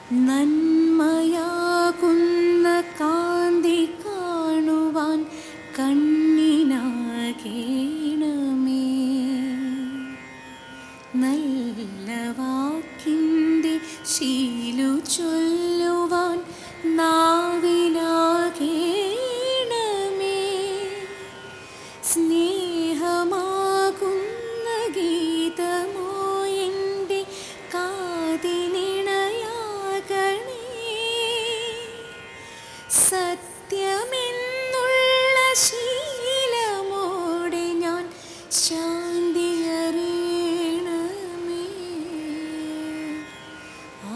നന്മയാകുന്ന കാന്തി കാണുവാൻ കണ്ണിനാകേണമേ നല്ല വാക്കിൻ്റെ ശീലു ചൊല്ലുവാൻ നാവിനാകേണമേ സ്നേഹമാകുന്ന ഗീതമോ എൻ്റെ കാതിനിണയാകണേ സത്യമെന്നുള്ള ശീലമോടെ ഞാൻ ശാന്തി അറിയണമേ ആ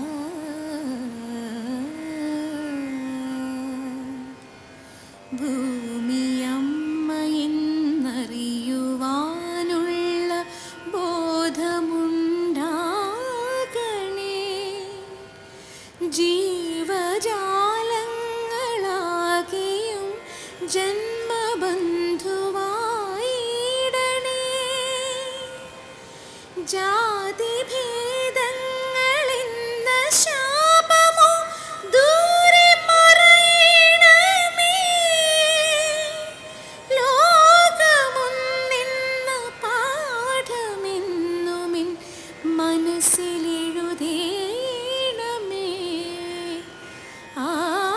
ഭൂമിയമ്മയെന്നറിയുവാനുള്ള ബോധമുണ്ടാകണേ ജീവജാലങ്ങളാകെയും ജന്മബന്ധുവായിടണേ ജാതിഭേദങ്ങളെന്ന ശാപമോ ദൂരെ മറയണമേ ലോകമൊന്നെന്ന പാഠമെന്നുമിൻ മനസ്സിലെഴുതേണമേ ആ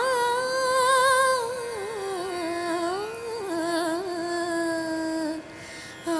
ആ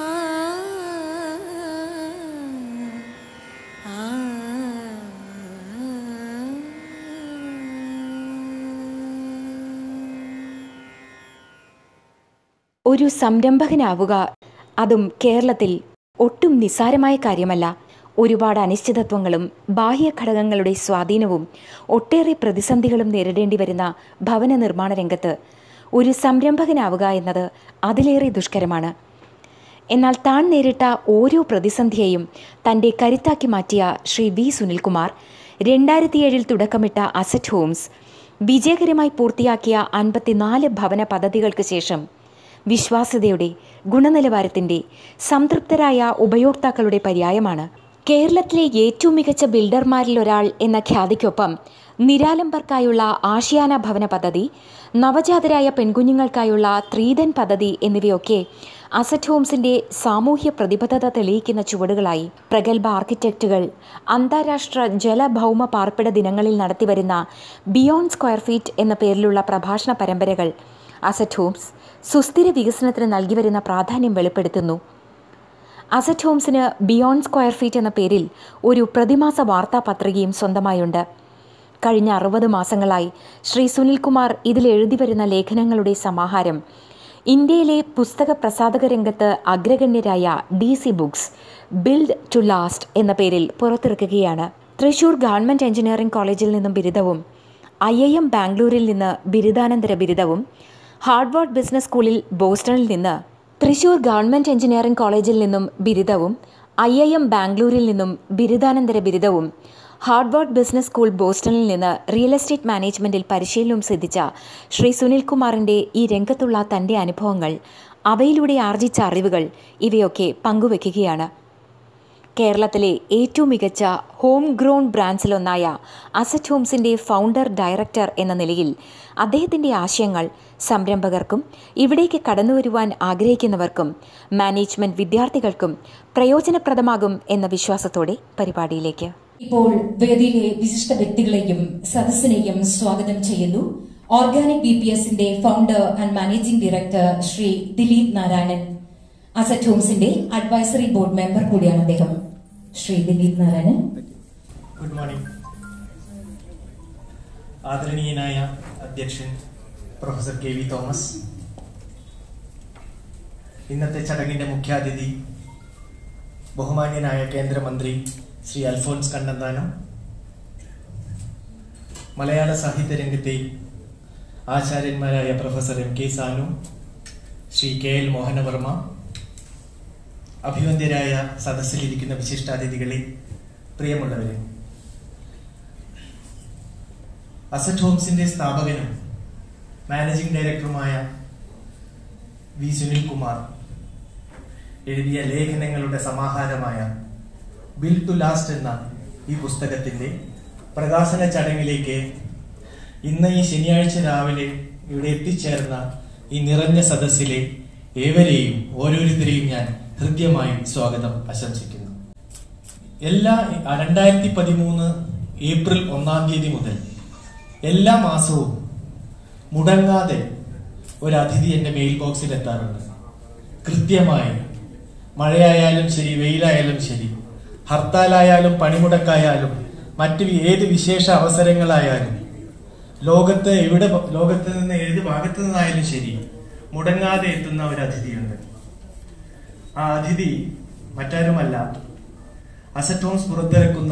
ഒരു സംരംഭകനാവുക അതും കേരളത്തിൽ ഒട്ടും നിസ്സാരമായ കാര്യമല്ല ഒരുപാട് അനിശ്ചിതത്വങ്ങളും ബാഹ്യ ഘടകങ്ങളുടെ സ്വാധീനവും ഒട്ടേറെ പ്രതിസന്ധികളും നേരിടേണ്ടി വരുന്ന ഭവന നിർമ്മാണ രംഗത്ത് ഒരു സംരംഭകനാവുക എന്നത് അതിലേറെ ദുഷ്കരമാണ് എന്നാൽ താൻ നേരിട്ട ഓരോ പ്രതിസന്ധിയെയും തൻ്റെ കരുത്താക്കി മാറ്റിയ ശ്രീ വി സുനിൽകുമാർ രണ്ടായിരത്തിയേഴിൽ തുടക്കമിട്ട അസറ്റ് ഹോംസ് വിജയകരമായി പൂർത്തിയാക്കിയ അൻപത്തിനാല് ഭവന പദ്ധതികൾക്ക് ശേഷം വിശ്വാസ്യതയുടെ ഗുണനിലവാരത്തിൻ്റെ സംതൃപ്തരായ ഉപയോക്താക്കളുടെ പര്യായമാണ് കേരളത്തിലെ ഏറ്റവും മികച്ച ബിൽഡർമാരിൽ ഒരാൾ എന്ന ഖ്യാതിക്കൊപ്പം നിരാലംബർക്കായുള്ള ആഷിയാന ഭവന പദ്ധതി നവജാതരായ പെൺകുഞ്ഞുങ്ങൾക്കായുള്ള ത്രീതൻ പദ്ധതി എന്നിവയൊക്കെ അസറ്റ് ഹോംസിന്റെ സാമൂഹ്യ പ്രതിബദ്ധത തെളിയിക്കുന്ന ചുവടുകളായി പ്രഗത്ഭ ആർക്കിടെക്റ്റുകൾ അന്താരാഷ്ട്ര ജലഭൗമ പാർപ്പിട ദിനങ്ങളിൽ നടത്തിവരുന്ന ബിയോണ്ട് സ്ക്വയർ ഫീറ്റ് എന്ന പേരിലുള്ള പ്രഭാഷണ പരമ്പരകൾ അസറ്റ് ഹോംസ് സുസ്ഥിര വികസനത്തിന് നൽകി വരുന്ന പ്രാധാന്യം വെളിപ്പെടുത്തുന്നു അസറ്റ് ഹോംസിന് ബിയോണ്ട് സ്ക്വയർ ഫീറ്റ് എന്ന പേരിൽ ഒരു പ്രതിമാസ വാർത്താ പത്രികയും സ്വന്തമായുണ്ട് കഴിഞ്ഞ അറുപത് മാസങ്ങളായി ശ്രീ സുനിൽകുമാർ ഇതിൽ എഴുതി വരുന്ന ലേഖനങ്ങളുടെ സമാഹാരം ഇന്ത്യയിലെ പുസ്തക പ്രസാധക രംഗത്ത് അഗ്രഗണ്യരായ D C books build to last എന്ന പേരിൽ പുറത്തിറക്കുകയാണ് തൃശൂർ ഗവൺമെൻറ് എഞ്ചിനീയറിംഗ് കോളേജിൽ നിന്നും ബിരുദവും ഐ ഐ എം ബാംഗ്ലൂരിൽ നിന്ന് ബിരുദാനന്തര ബിരുദവും ഹാർഡ്വാർഡ് ബിസിനസ് സ്കൂളിൽ ബോസ്റ്റണിൽ നിന്ന് തൃശൂർ ഗവൺമെൻറ് എഞ്ചിനീയറിംഗ് കോളേജിൽ നിന്നും ബിരുദവും ഐ ഐ എം ബാംഗ്ലൂരിൽ നിന്നും ബിരുദാനന്തര ബിരുദവും ഹാർഡ്വാർഡ് ബിസിനസ് സ്കൂൾ ബോസ്റ്റണിൽ നിന്ന് റിയൽ എസ്റ്റേറ്റ് മാനേജ്മെന്റിൽ പരിശീലനവും സിദ്ധിച്ച ശ്രീ സുനിൽകുമാറിന്റെ ഈ രംഗത്തുള്ള തന്റെ അനുഭവങ്ങൾ അവയിലൂടെ ആർജിച്ച അറിവുകൾ ഇവയൊക്കെ പങ്കുവെക്കുകയാണ് കേരളത്തിലെ ഏറ്റവും മികച്ച ഹോം ഗ്രോൺ ബ്രാൻഡ്സിലൊന്നായ അസറ്റ് ഹോംസിന്റെ ഫൗണ്ടർ ഡയറക്ടർ എന്ന നിലയിൽ അദ്ദേഹത്തിന്റെ ആശയങ്ങൾ സംരംഭകർക്കും ഇവിടേക്ക് കടന്നുവരുവാൻ ആഗ്രഹിക്കുന്നവർക്കും മാനേജ്മെന്റ് വിദ്യാർത്ഥികൾക്കും പ്രയോജനപ്രദമാകും എന്ന വിശ്വാസത്തോടെ പരിപാടിയിലേക്ക് ഇപ്പോൾ വേദിയിലെ വിശിഷ്ട വ്യക്തികളെയും സദസ്സിനെയും സ്വാഗതം ചെയ്യുന്നു ഓർഗാനിക് ബി പി എസിന്റെ founder and managing director Shri Dileep Narayanan asset ഹോംസിന്റെ അഡ്വൈസറി ബോർഡ് മെമ്പർ കൂടിയാണ് അദ്ദേഹം ശ്രീ ദിലീപ് നാരായണൻ ഗുഡ് മോർണിംഗ് ആദരണീയനായ അധ്യക്ഷൻ പ്രൊഫസർ കെ വി തോമസ് ഇന്നത്തെ ചടങ്ങിന്റെ മുഖ്യാതിഥി ബഹുമാന്യനായ കേന്ദ്രമന്ത്രി ശ്രീ അൽഫോൻസ് കണ്ണന്താനം മലയാള സാഹിത്യ രംഗത്തെ ആചാര്യന്മാരായ professor M K Sanu Shri K L Mohanavarma അഭിവന്ദ്യരായ സദസ്സിലിരിക്കുന്ന വിശിഷ്ടാതിഥികളെ പ്രിയമുള്ളവരെ അസറ്റ് ഹോംസിന്റെ സ്ഥാപകനും മാനേജിംഗ് ഡയറക്ടറുമായ വി സുനിൽ കുമാർ എഴുതിയ ലേഖനങ്ങളുടെ സമാഹാരമായ ബിൽ ടു ലാസ്റ്റ് എന്ന ഈ പുസ്തകത്തിന്റെ പ്രകാശന ചടങ്ങിലേക്ക് ഇന്ന് ഈ ശനിയാഴ്ച രാവിലെ ഇവിടെ എത്തിച്ചേർന്ന ഈ നിറഞ്ഞ സദസ്സിലെ ഏവരെയും ഓരോരുത്തരെയും ഞാൻ ഹൃദ്യമായി സ്വാഗതം ആശംസിക്കുന്നു എല്ലാ രണ്ടായിരത്തി പതിമൂന്ന് ഏപ്രിൽ ഒന്നാം തീയതി മുതൽ എല്ലാ മാസവും മുടങ്ങാതെ ഒരു അതിഥി എന്റെ മെയിൽ ബോക്സിൽ എത്താറുണ്ട് കൃത്യമായി മഴയായാലും ശരി വെയിലായാലും ശരി ഹർത്താലായാലും പണിമുടക്കായാലും മറ്റു ഏത് വിശേഷ അവസരങ്ങളായാലും ലോകത്ത് എവിടെ ലോകത്ത് നിന്ന് ഏത് ഭാഗത്തു നിന്നായാലും ശരി മുടങ്ങാതെ എത്തുന്ന ഒരു അതിഥിയുണ്ട് ആ അതിഥി മറ്റാരുമല്ല അസറ്റോൺസ് പുറത്തിറക്കുന്ന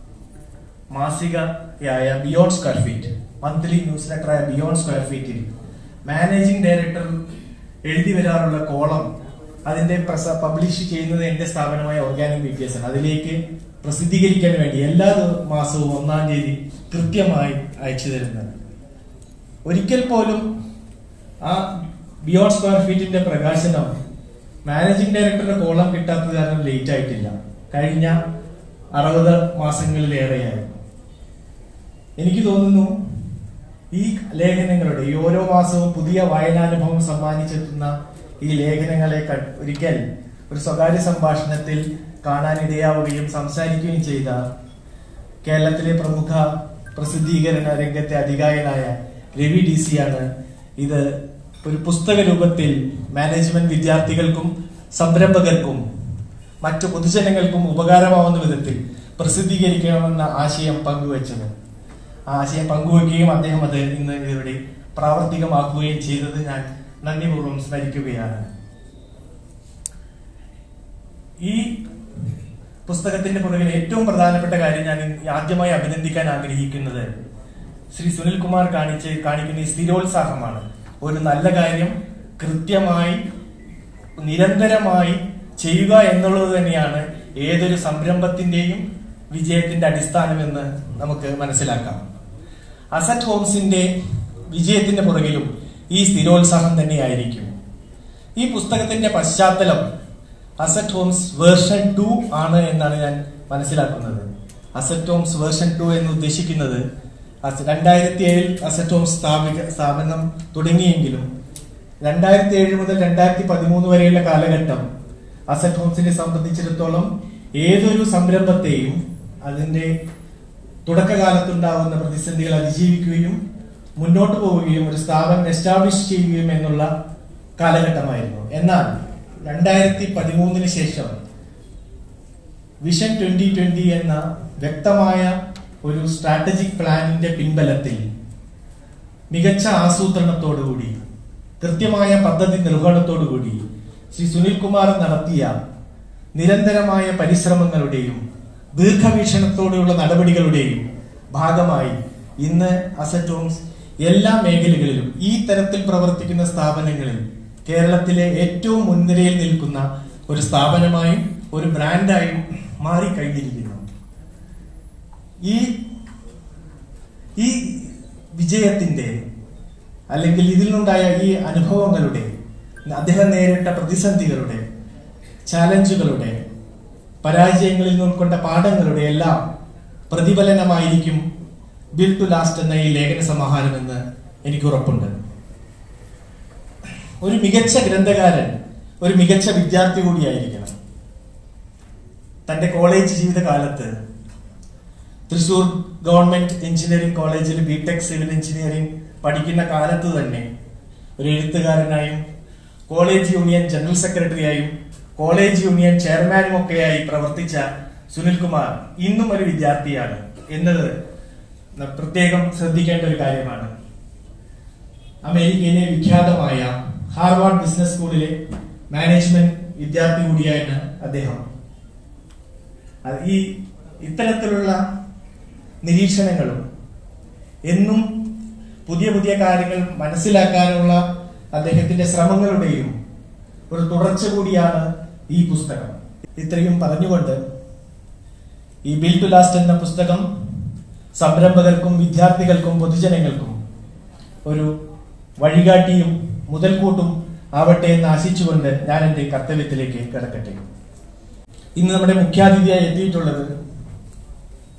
മാസികയായ beyond square feet monthly news ലെറ്ററായ ബിയോണ്ട് സ്ക്വയർ ഫീറ്റിൽ മാനേജിംഗ് ഡയറക്ടർ എഴുതി വരാറുള്ള കോളം അതിന്റെ പബ്ലിഷ് ചെയ്യുന്നത് എന്റെ സ്ഥാപനമായ ഓർഗാനിക് ബി പി എസ് ആണ് അതിലേക്ക് പ്രസിദ്ധീകരിക്കാൻ വേണ്ടി എല്ലാ ദി- മാസവും ഒന്നാം തീയതി കൃത്യമായി അയച്ചു തരുന്നത് ഒരിക്കൽ പോലും ആ ബിയോണ്ട് സ്ക്വയർ ഫീറ്റിന്റെ പ്രകാശനം മാനേജിംഗ് ഡയറക്ടറുടെ കോളം കിട്ടാത്തത് കാരണം ലേറ്റ് ആയിട്ടില്ല കഴിഞ്ഞ അറുപത് മാസങ്ങളിലേറെയായി എനിക്ക് തോന്നുന്നു ഈ ലേഖനങ്ങളുടെ ഈ ഓരോ മാസവും പുതിയ വായനാനുഭവം സമ്മാനിച്ചെത്തുന്ന ഈ ലേഖനങ്ങളെ ക- ഒരിക്കൽ ഒരു സ്വകാര്യ സംഭാഷണത്തിൽ കാണാനിടയാവുകയും സംസാരിക്കുകയും ചെയ്ത കേരളത്തിലെ പ്രമുഖ പ്രസിദ്ധീകരണ രംഗത്തെ അധികായനായ രവി ഡി സി ആണ് ഇത് ഒരു പുസ്തക രൂപത്തിൽ മാനേജ്മെന്റ് വിദ്യാർത്ഥികൾക്കും സംരംഭകർക്കും മറ്റു പൊതുജനങ്ങൾക്കും ഉപകാരമാവുന്ന വിധത്തിൽ പ്രസിദ്ധീകരിക്കണമെന്ന ആശയം പങ്കുവച്ചത് ആ ആശയം പങ്കുവയ്ക്കുകയും അദ്ദേഹം അത് ഇന്ന് ഇവിടെ പ്രാവർത്തികമാക്കുകയും ചെയ്തത് ഞാൻ നന്ദിപൂർവ്വം സ്മരിക്കുകയാണ് ഈ പുസ്തകത്തിന്റെ പുറകിൽ ഏറ്റവും പ്രധാനപ്പെട്ട കാര്യം ഞാൻ ഇന്ന് ആദ്യമായി അഭിനന്ദിക്കാൻ ആഗ്രഹിക്കുന്നത് ശ്രീ സുനിൽ കുമാർ കാണിച്ച് കാണിക്കുന്ന ഈ സ്ഥിരോത്സാഹമാണ് ഒരു നല്ല കാര്യം കൃത്യമായി നിരന്തരമായി ചെയ്യുക എന്നുള്ളത് തന്നെയാണ് ഏതൊരു സംരംഭത്തിന്റെയും വിജയത്തിന്റെ അടിസ്ഥാനമെന്ന് നമുക്ക് മനസ്സിലാക്കാം അസറ്റ് ഹോംസിന്റെ വിജയത്തിന്റെ പുറകിലും ഈ സ്ഥിരോത്സാഹം തന്നെയായിരിക്കും ഈ പുസ്തകത്തിന്റെ പശ്ചാത്തലം അസറ്റ് ഹോംസ് വേർഷൻ ടു ആണ് എന്നാണ് ഞാൻ മനസ്സിലാക്കുന്നത് അസറ്റ് ഹോംസ് വേർഷൻ ടു എന്ന് ഉദ്ദേശിക്കുന്നത് രണ്ടായിരത്തി ഏഴിൽ അസറ്റ് ഹോംസ് സ്ഥാപിക സ്ഥാപനം തുടങ്ങിയെങ്കിലും രണ്ടായിരത്തി ഏഴ് മുതൽ രണ്ടായിരത്തി പതിമൂന്ന് വരെയുള്ള കാലഘട്ടം അസറ്റ് ഹോംസിനെ സംബന്ധിച്ചിടത്തോളം ഏതൊരു സംരംഭത്തെയും അതിന്റെ തുടക്കകാലത്തുണ്ടാവുന്ന പ്രതിസന്ധികൾ അതിജീവിക്കുകയും മുന്നോട്ട് പോവുകയും ഒരു സ്ഥാപനം എസ്റ്റാബ്ലിഷ് ചെയ്യുകയും എന്നുള്ള കാലഘട്ടമായിരുന്നു എന്നാൽ രണ്ടായിരത്തി പതിമൂന്നിന് ശേഷം വിഷൻ ട്വന്റി ട്വന്റി എന്ന വ്യക്തമായ ഒരു സ്ട്രാറ്റജിക് പ്ലാനിന്റെ പിൻബലത്തിൽ മികച്ച ആസൂത്രണത്തോടുകൂടി കൃത്യമായ പദ്ധതി നിർവഹണത്തോടുകൂടി ശ്രീ സുനിൽ കുമാർ നടത്തിയ നിരന്തരമായ പരിശ്രമങ്ങളുടെയും ദീർഘവീക്ഷണത്തോടെയുള്ള നടപടികളുടെയും ഭാഗമായി ഇന്ന് അസറ്റ് ഹോംസ് എല്ലാ മേഖലകളിലും ഈ തരത്തിൽ പ്രവർത്തിക്കുന്ന സ്ഥാപനങ്ങളിൽ കേരളത്തിലെ ഏറ്റവും മുൻനിരയിൽ നിൽക്കുന്ന ഒരു സ്ഥാപനമായും ഒരു ബ്രാൻഡായും മാറിക്കഴിഞ്ഞിരിക്കുന്നു ഈ ഈ വിജയത്തിന്റെ അല്ലെങ്കിൽ ഇതിൽ നിന്നുണ്ടായ ഈ അനുഭവങ്ങളുടെ അദ്ദേഹം നേരിട്ട പ്രതിസന്ധികളുടെ ചാലഞ്ചുകളുടെ പരാജയങ്ങളിൽ നിന്ന് ഉൾക്കൊണ്ട പാഠങ്ങളുടെ എല്ലാം പ്രതിഫലനമായിരിക്കും ബിൽ ടു ലാസ്റ്റ് എന്ന ഈ ലേഖന സമാഹാരം എന്ന് എനിക്ക് ഉറപ്പുണ്ട് ഒരു മികച്ച ഗ്രന്ഥകാരൻ ഒരു മികച്ച വിദ്യാർത്ഥി കൂടിയായിരിക്കണം തന്റെ കോളേജ് ജീവിതകാലത്ത് തൃശൂർ ഗവൺമെന്റ് എഞ്ചിനീയറിംഗ് കോളേജിൽ ബിടെക് സിവിൽ എഞ്ചിനീയറിംഗ് പഠിക്കുന്ന കാലത്ത് തന്നെ ഒരു എഴുത്തുകാരനായും കോളേജ് യൂണിയൻ ജനറൽ സെക്രട്ടറിയായും കോളേജ് യൂണിയൻ ചെയർമാനും ഒക്കെയായി പ്രവർത്തിച്ച സുനിൽകുമാർ ഇന്നും ഒരു വിദ്യാർത്ഥിയാണ് എന്നത് ന- പ്രത്യേകം ശ്രദ്ധിക്കേണ്ട ഒരു കാര്യമാണ് അമേരിക്കയിലെ വിഖ്യാതമായ ഹാർവാർഡ് ബിസിനസ് സ്കൂളിലെ മാനേജ്മെന്റ് വിദ്യാർത്ഥി കൂടിയാണ് അദ്ദേഹം അത് ഈ ഇത്തരത്തിലുള്ള നിരീക്ഷണങ്ങളും എന്നും പുതിയ പുതിയ കാര്യങ്ങൾ മനസ്സിലാക്കാനുള്ള അദ്ദേഹത്തിന്റെ ശ്രമങ്ങളുടെയും ഒരു തുടർച്ച കൂടിയാണ് ഈ പുസ്തകം ഇത്രയും പറഞ്ഞുകൊണ്ട് ഈ ബിൽ ടു ലാസ്റ്റ് എന്ന പുസ്തകം സംരംഭകർക്കും വിദ്യാർത്ഥികൾക്കും പൊതുജനങ്ങൾക്കും ഒരു വഴികാട്ടിയും മുതൽക്കൂട്ടും ആവട്ടെ എന്ന് ആശിച്ചുകൊണ്ട് ഞാൻ എന്റെ കർത്തവ്യത്തിലേക്ക് കിടക്കട്ടെ ഇന്ന് നമ്മുടെ മുഖ്യാതിഥിയായി എത്തിയിട്ടുള്ളത്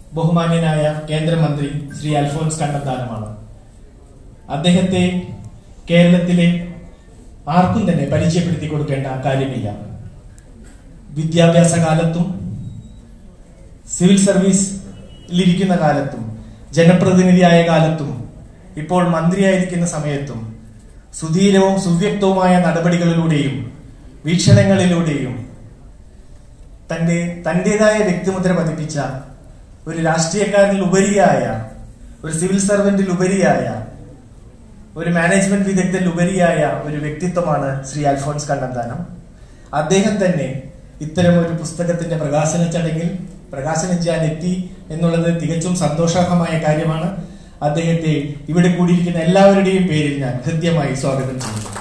ബഹുമാന്യനായ കേന്ദ്രമന്ത്രി ശ്രീ അൽഫോൻസ് കണ്ണന്താനമാണ് അദ്ദേഹത്തെ കേരളത്തിലെ ആർക്കും തന്നെ പരിചയപ്പെടുത്തി കൊടുക്കേണ്ട കാര്യമില്ല വിദ്യാഭ്യാസ കാലത്തും സിവിൽ സർവീസിലിരിക്കുന്ന കാലത്തും ജനപ്രതിനിധിയായ കാലത്തും ഇപ്പോൾ മന്ത്രിയായിരിക്കുന്ന സമയത്തും സുധീരവും സുവ്യക്തവുമായ നടപടികളിലൂടെയും വീക്ഷണങ്ങളിലൂടെയും തന്റെ തന്റേതായ വ്യക്തിമുദ്ര പതിപ്പിച്ച ഒരു രാഷ്ട്രീയക്കാരനിൽ ഉപരിയായ ഒരു സിവിൽ സർവന്റിൽ ഉപരിയായ ഒരു മാനേജ്മെന്റ് വിദഗ്ധരിൽ ഉപരിയായ ഒരു വ്യക്തിത്വമാണ് ശ്രീ അൽഫോൺസ് കണ്ണന്താനം അദ്ദേഹം തന്നെ ഇത്തരം ഒരു പുസ്തകത്തിന്റെ പ്രകാശന ചടങ്ങിൽ പ്രകാശനം ചെയ്യാൻ എത്തി എന്നുള്ളത് തികച്ചും സന്തോഷകരമായ കാര്യമാണ് അദ്ദേഹത്തെ ഇവിടെ കൂടിയിരിക്കുന്ന എല്ലാവരുടെയും പേരിൽ ഞാൻ ഹൃദ്യമായി സ്വാഗതം ചെയ്യുന്നു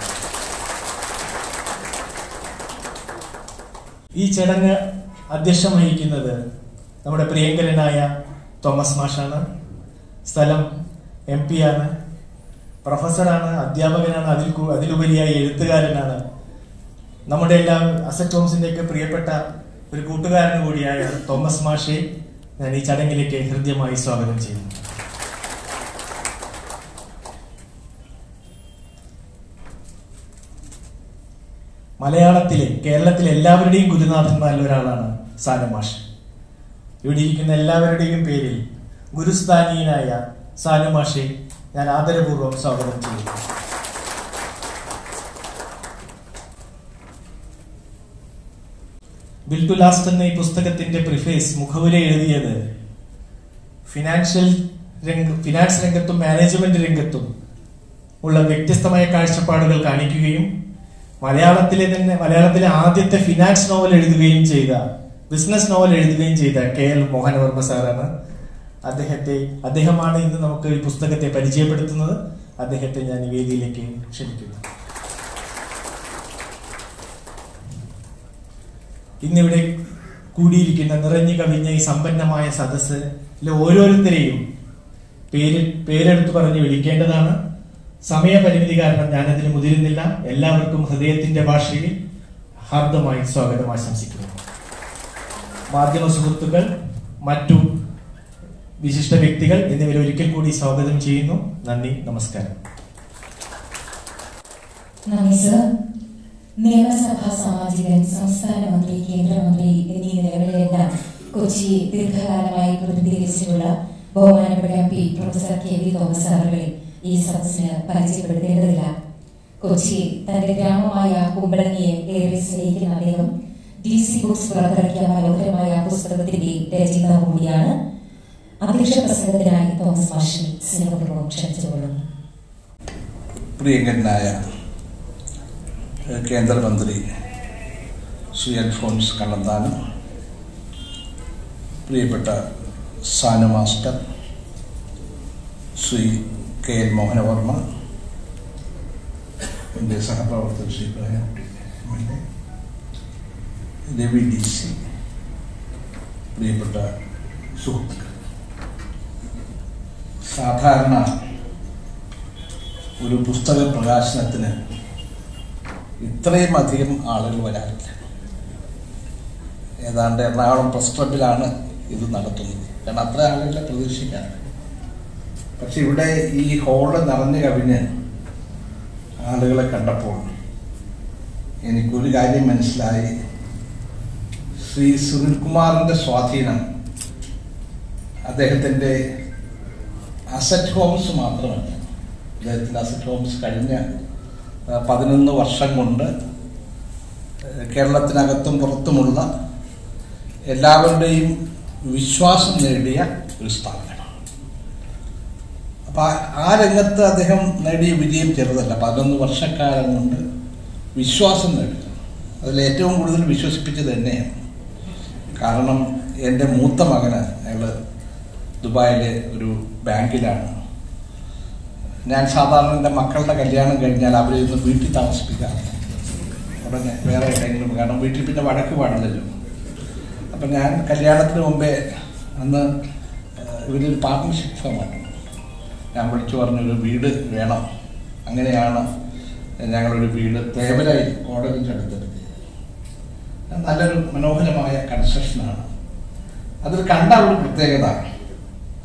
ഈ ചടങ്ങ് അധ്യക്ഷം വഹിക്കുന്നത് നമ്മുടെ പ്രിയങ്കരനായ തോമസ് മാഷാണ് സ്ഥലം എം പി ആണ് പ്രൊഫസറാണ് അധ്യാപകനാണ് അതിൽ കൂ- അതിലുപരിയായി എഴുത്തുകാരനാണ് നമ്മുടെ എല്ലാ അസറ്റ് ഹോംസിന്റെ ഒക്കെ പ്രിയപ്പെട്ട ഒരു കൂട്ടുകാരൻ കൂടിയായ തോമസ് മാഷെ ഞാൻ ഈ ചടങ്ങിലേക്ക് ഹൃദ്യമായി സ്വാഗതം ചെയ്യുന്നു മലയാളത്തിലെ കേരളത്തിലെ എല്ലാവരുടെയും ഗുരുനാഥന്മാരിൽ ഒരാളാണ് സാനം മാഷ് ഇവിടെ ഇരിക്കുന്ന എല്ലാവരുടെയും പേരിൽ ഗുരുസ്ഥാനീയനായ സാനു മാഷെ ഞാൻ ആദരപൂർവ്വം സ്വാഗതം ചെയ്യുന്നു ബിൽ ടു ലാസ്റ്റ് എന്ന ഈ പുസ്തകത്തിന്റെ പ്രിഫേസ് മുഖവുര എഴുതിയത് ഫിനാൻഷ്യൽ രംഗ ഫിനാൻസ് രംഗത്തും മാനേജ്മെന്റ് രംഗത്തും ഉള്ള വ്യത്യസ്തമായ കാഴ്ചപ്പാടുകൾ കാണിക്കുകയും മലയാളത്തിലെ തന്നെ മലയാളത്തിലെ ആദ്യത്തെ ഫിനാൻസ് നോവൽ എഴുതുകയും ചെയ്ത ബിസിനസ് നോവൽ എഴുതുകയും ചെയ്ത കെ എൽ മോഹനവർമ്മ സാറാണ് അദ്ദേഹത്തെ അദ്ദേഹമാണ് ഇന്ന് നമുക്ക് ഈ പുസ്തകത്തെ പരിചയപ്പെടുത്തുന്നത് അദ്ദേഹത്തെ ഞാൻ ഈ വേദിയിലേക്ക് ക്ഷണിക്കുന്നു ഇന്നിവിടെ കൂടിയിരിക്കുന്ന നിറഞ്ഞു കവിഞ്ഞ ഈ സമ്പന്നമായ സദസ്സിലെ ഓരോരുത്തരെയും പേര് പേരെടുത്ത് പറഞ്ഞ് വിളിക്കേണ്ടതാണ് സമയപരിമിതി കാരണം ഞാനതിന് മുതിരുന്നില്ല എല്ലാവർക്കും ഹൃദയത്തിന്റെ ഭാഷയിൽ ഹാർദമായി സ്വാഗതം ആശംസിക്കുന്നു മാധ്യമ സുഹൃത്തുക്കൾ മറ്റു വിശിഷ്ട വ്യക്തികൾ എന്നിവരെ ഒരിക്കൽ കൂടി സ്വാഗതം ചെയ്യുന്നു നന്ദി നമസ്കാരം നന്ദി സർ നിയമസഭാ സാമാജികൻ സംസ്ഥാന മന്ത്രി കേന്ദ്രമന്ത്രി എന്നീ നിലകളിലെല്ലാം കൊച്ചി ദീർഘകാലമായി പ്രതിനിധീകരിച്ചിട്ടുള്ള ബഹുമാനപ്പെട്ട M P professor K V Thomas സാറുകളെ ഈ സദസ്സിന് പരിചയപ്പെടുത്തേണ്ടതില്ല കൊച്ചി തന്റെ ഗ്രാമമായ കുമ്പളങ്ങിയെ ഏറെ സ്നേഹിക്കുന്ന അദ്ദേഹം ഡി സി ബുക്സ് പുറത്തിറക്കിയ മനോഹരമായ പുസ്തകത്തിന്റെ രചയിതാവ് കൂടിയാണ് അധ്യക്ഷ പ്രസംഗത്തിനായി തോമസ് മാഷിനെ സ്നേഹപൂർവ്വം ക്ഷണിച്ചുകൊള്ളുന്നു പ്രിയങ്കരനായ ഏഹ്, കേന്ദ്രമന്ത്രി ശ്രീ അൽഫോൺസ് കണ്ണന്താനം പ്രിയപ്പെട്ട Sanu master Shri K L Mohanavarma എൻ്റെ സഹപ്രവർത്തകർ Shri Prahankutty M L A Ravi D C പ്രിയപ്പെട്ട സുഹൃത്തുക്കൾ സാധാരണ ഒരു പുസ്തക പ്രകാശനത്തിന് ഇത്രയും അധികം ആളുകൾ വരാറില്ല ഏതാണ്ട് എറണാകുളം പ്രസ് ക്ലബിലാണ് ഇത് നടത്തുന്നത് കാരണം അത്ര ആളുകളെ പ്രതീക്ഷിക്കാറ് പക്ഷെ ഇവിടെ ഈ ഹോള് നിറഞ്ഞു കവിഞ്ഞ് ആളുകളെ കണ്ടപ്പോൾ എനിക്കൊരു കാര്യം മനസ്സിലായി ശ്രീ സുനിൽകുമാറിന്റെ സ്വാധീനം അദ്ദേഹത്തിൻ്റെ അസറ്റ് ഹോംസ് മാത്രമല്ല അദ്ദേഹത്തിൻ്റെ അസറ്റ് ഹോംസ് കഴിഞ്ഞ ആ, പതിനൊന്ന് വർഷം കൊണ്ട് ഏഹ്, കേരളത്തിനകത്തും പുറത്തുമുള്ള എല്ലാവരുടെയും വിശ്വാസം നേടിയ ഒരു സ്ഥാപനമാണ് അപ്പൊ ആ- ആ രംഗത്ത് അദ്ദേഹം നേടിയ വിജയം ചെറുതല്ല പതിനൊന്ന് വർഷക്കാലം കൊണ്ട് വിശ്വാസം നേടുക അതിൽ ഏറ്റവും കൂടുതൽ വിശ്വസിപ്പിച്ചത് തന്നെയാണ് കാരണം എൻ്റെ മൂത്ത മകന് അയാൾ ദുബായിലെ ഒരു ബാങ്കിലാണ് ഞാൻ സാധാരണ എൻ്റെ മക്കളുടെ കല്യാണം കഴിഞ്ഞാൽ അവരെ ഒന്ന് വീട്ടിൽ താമസിപ്പിക്കാറില്ല ഉടനെ വേറെ എവിടെയെങ്കിലും കാരണം വീട്ടിൽ പിന്നെ വഴക്ക് പാടില്ലല്ലോ അപ്പം ഞാൻ കല്യാണത്തിന് മുമ്പേ അന്ന് ഏഹ്, ഇവരൊരു പാർട്ട്ണർഷിപ്പ് ഫോമാണ് ഞാൻ വിളിച്ചു പറഞ്ഞൊരു വീട് വേണം അങ്ങനെയാണ് ഞങ്ങളൊരു വീട് തേവരായി കോടതിൻ്റെ അടുത്തെടുത്തത് നല്ലൊരു മനോഹരമായ കൺസ്ട്രക്ഷനാണ് അതിൽ കണ്ട ഒരു പ്രത്യേകത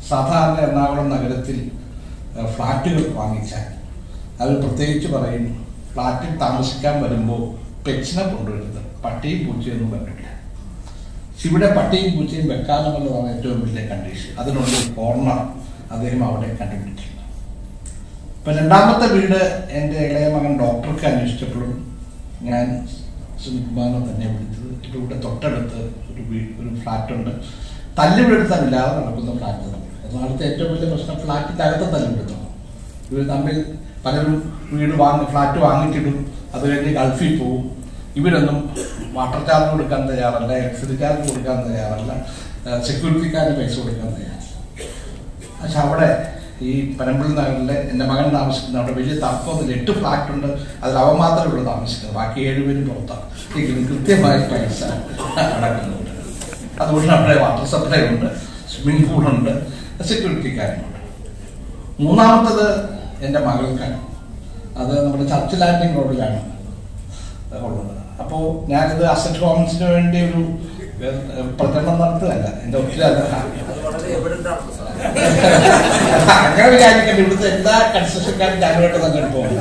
സാധാരണ എറണാകുളം നഗരത്തിൽ ഏഹ്, ഫ്ലാറ്റുകൾ വാങ്ങിച്ചാൽ അവർ പ്രത്യേകിച്ച് പറയും ഫ്ലാറ്റിൽ താമസിക്കാൻ വരുമ്പോൾ പെറ്റ്സിനെ കൊണ്ടുവരുന്നത് പട്ടിയും പൂച്ചയൊന്നും വരില്ല പക്ഷെ ഇവിടെ പട്ടിയും പൂച്ചയും വെക്കാമെന്നുള്ളതാണ് ഏറ്റവും വലിയ കണ്ടീഷൻ അതിനുള്ള ഒരു കോർണർ അദ്ദേഹം അവിടെ കണ്ടുപിടിച്ചില്ല ഇപ്പൊ രണ്ടാമത്തെ വീട് എൻ്റെ ഇളയ മകൻ ഡോക്ടർക്ക് അന്വേഷിച്ചപ്പോഴും ഞാൻ സുനിൽകുമാറിനെ തന്നെ വിളിച്ചത് ഇപ്പൊ ഇവിടെ തൊട്ടടുത്ത് ഒരു വീട് ഒരു ഫ്ലാറ്റ് ഉണ്ട് തല്ലുപിടുത്തമില്ലാതെ നടക്കുന്ന ഫ്ലാറ്റ് എറണാകുളത്തെ ഏറ്റവും വലിയ പ്രശ്നം ഫ്ലാറ്റിന്റെ അകത്ത് തല്ലുപിടുത്തം ഇവർ തമ്മിൽ പലരും വീട് വാങ്ങി ഫ്ലാറ്റ് വാങ്ങിച്ചിടും അത് കഴിഞ്ഞ് ഗൾഫിൽ പോവും ഇവരൊന്നും വാട്ടർ ചാർജ് കൊടുക്കാൻ തയ്യാറല്ല ഇലക്ട്രിസിറ്റി ചാർജ് കൊടുക്കാൻ തയ്യാറല്ല സെക്യൂരിറ്റിക്കാരന് പൈസ കൊടുക്കാൻ തയ്യാറല്ല പക്ഷെ അവിടെ ഈ പനമ്പിള്ളി നഗറിലെ എൻ്റെ മകൻ താമസിക്കുന്ന അവിടെ വലിയ തർക്കമൊന്നുമില്ല എട്ട് ഫ്ലാറ്റ് ഉണ്ട് അതിൽ അവൻ മാത്രമേ ഉള്ളൂ താമസിക്കുന്നത് ബാക്കി ഏഴുപേരും പുറത്താണ് എങ്കിലും കൃത്യമായി പൈസ അടക്കുന്നുണ്ട് അതുകൊണ്ട് അവിടെ വാട്ടർ സപ്ലൈ ഉണ്ട് സ്വിമ്മിംഗ് പൂളുണ്ട് സെക്യൂരിറ്റിക്കാരുണ്ട് മൂന്നാമത്തത് എൻ്റെ മകൾക്കാണ് അത് നമ്മുടെ ചർച്ച് ലാൻഡിംഗ് റോഡിലാണ് ഉള്ളത് അപ്പോൾ ഞാനിത് അസറ്റ് ഹോംസിന് വേണ്ടി ഒരു ഏഹ്, പ്രചരണം നടത്തുകയല്ല എൻ്റെ ഒത്തിരി അത് അങ്ങനെ വിചാരിക്കണ്ട ഇവിടുത്തെ എല്ലാ കൺസ്ട്രക്ഷൻകാരും ഞാനുമായിട്ട് തന്നെ പോകും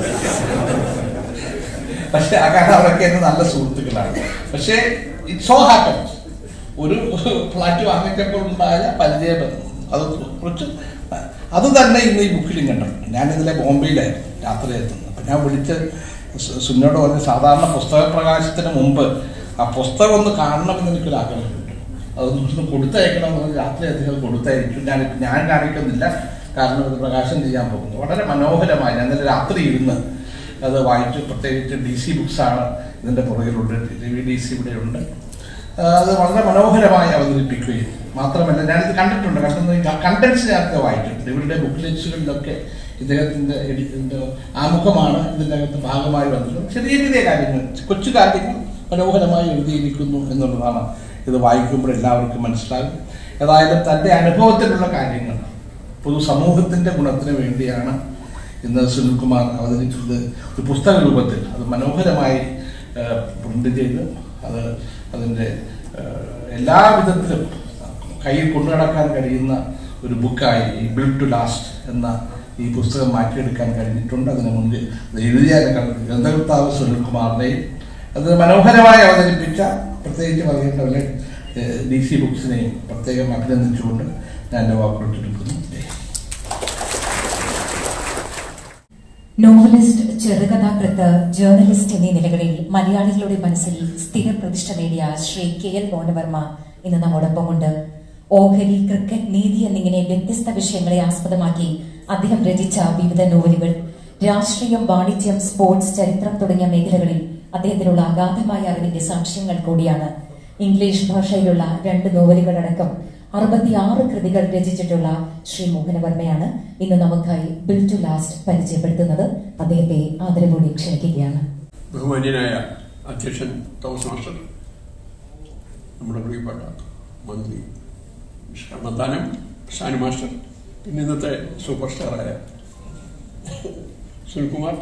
പക്ഷെ അങ്ങനെ അവരൊക്കെ എന്നെ നല്ല സുഹൃത്തുക്കളാണ് പക്ഷേ ഇറ്റ് സോ ഹാപ്പൻ ഒരു ഫ്ലാറ്റ് വാങ്ങിച്ചപ്പോൾ ഉണ്ടായ പരിചയബന്ധം അത് കുറച്ച് അത് തന്നെ ഇന്ന് ഈ ബുക്കിലും കണ്ടിട്ടുണ്ട് ഞാൻ ഇതിലെ ബോംബെയിലായിരുന്നു യാത്ര എത്തുന്നത് അപ്പൊ ഞാൻ വിളിച്ച് സു- സുന്നോട് പറഞ്ഞ് സാധാരണ പുസ്തക പ്രകാശത്തിന് മുമ്പ് ആ പുസ്തകം ഒന്ന് കാണണമെന്ന് എനിക്കൊരു ആഗ്രഹമുണ്ട് അതൊന്ന് കൊടുത്തയക്കണം എന്ന് പറഞ്ഞ് രാത്രി അദ്ദേഹം കൊടുത്തയച്ചു ഞാൻ ഞാൻ കാണിക്കുന്നില്ല കാരണം ഇത് പ്രകാശനം ചെയ്യാൻ പോകുന്നു വളരെ മനോഹരമായി ഞാൻ ഇന്നലെ രാത്രി ഇരുന്ന് അത് വായിച്ചു പ്രത്യേകിച്ച് ഡി സി ബുക്സാണ് ഇതിൻ്റെ പുറകിലുണ്ട് ഡി സി ഇവിടെ ഉണ്ട് ആ, അത് വളരെ മനോഹരമായി അവതരിപ്പിക്കുകയും മാത്രമല്ല ഞാനിത് കണ്ടിട്ടുണ്ട് കണ്ടുന്ന കണ്ടൻസ് ഞാനൊക്കെ വായിച്ചിട്ടുണ്ട് ഇവരുടെ ബുക്ക്ലെറ്റ്സുകളിലൊക്കെ ഇദ്ദേഹത്തിന്റെ എഡി- ഇതിന്റെ ആമുഖമാണ് ഇതിൻ്റെ അകത്ത് ഭാഗമായി വന്നിട്ടുള്ളത് ചെറിയ ചെറിയ കാര്യങ്ങൾ കൊച്ചു കാര്യങ്ങൾ മനോഹരമായി എഴുതിയിരിക്കുന്നു എന്നുള്ളതാണ് ഇത് വായിക്കുമ്പോൾ എല്ലാവർക്കും മനസ്സിലാകും ഏതായാലും തൻ്റെ അനുഭവത്തിലുള്ള കാര്യങ്ങൾ പൊതുസമൂഹത്തിന്റെ ഗുണത്തിന് വേണ്ടിയാണ് ഇന്ന് സുനിൽകുമാർ അവതരിച്ചത് ഒരു പുസ്തക രൂപത്തിൽ അത് മനോഹരമായി പ്രിന്റ് ചെയ്ത് അത് അതിൻ്റെ എല്ലാ വിധത്തിലും കയ്യിൽ കൊണ്ടുനടക്കാൻ കഴിയുന്ന ഒരു ബുക്കായി ഈ ബിൽഡ് ടു ലാസ്റ്റ് എന്ന ഈ പുസ്തകം മാറ്റിയെടുക്കാൻ കഴിഞ്ഞിട്ടുണ്ട് അതിനു മുൻപ് ഇത് എഴുതിയ ഗ്രന്ഥകർത്താവ് സുനിൽകുമാറിനെയും അത് മനോഹരമായി അവതരിപ്പിച്ച പ്രത്യേകിച്ച് പറയേണ്ട പോലെ ഡി സി ബുക്സിനെയും പ്രത്യേകം അഭിനന്ദിച്ചുകൊണ്ട് ഞാൻ എൻ്റെ വാക്കുകൾ ചുരുക്കുന്നു നോവലിസ്റ്റ് ചെറുകഥാകൃത്ത് ജേർണലിസ്റ്റ് എന്നീ നിലകളിൽ മലയാളികളുടെ മനസ്സിൽ സ്ഥിര പ്രതിഷ്ഠ നേടിയ ശ്രീ കെ എൽ മോഹനവർമ്മ ഇന്ന് നമ്മോടൊപ്പമുണ്ട് ഓഹരി ക്രിക്കറ്റ് നീതി എന്നിങ്ങനെ വ്യത്യസ്ത വിഷയങ്ങളെ ആസ്പദമാക്കി അദ്ദേഹം രചിച്ച വിവിധ നോവലുകൾ രാഷ്ട്രീയം വാണിജ്യം സ്പോർട്സ് ചരിത്രം തുടങ്ങിയ മേഖലകളിൽ അദ്ദേഹത്തിനുള്ള അഗാധമായ അറിവിന്റെ സാക്ഷ്യങ്ങൾ കൂടിയാണ് ഇംഗ്ലീഷ് ഭാഷയിലുള്ള രണ്ട് നോവലുകളടക്കം അറുപത്തിയാറ് കൃതികൾ രചിച്ചിട്ടുള്ള ശ്രീ മോഹനവർമ്മയാണ് ഇന്ന് നമുക്കായി ബിൽ ടു ലാസ്റ്റ് പരിചയപ്പെടുത്തുന്നത് അദ്ദേഹത്തെ ആദരവോടെ ക്ഷണിക്കുകയാണ് ബഹുമാന്യനായ അധ്യക്ഷൻ തോമസ് മാസ്റ്റർ നമ്മുടെ പ്രിയപ്പെട്ട മന്ത്രി കണ്ണത്താനം ഷാനി മാസ്റ്റർ പിന്നെ ഇന്നത്തെ സൂപ്പർ സ്റ്റാറായ സുനിൽകുമാർ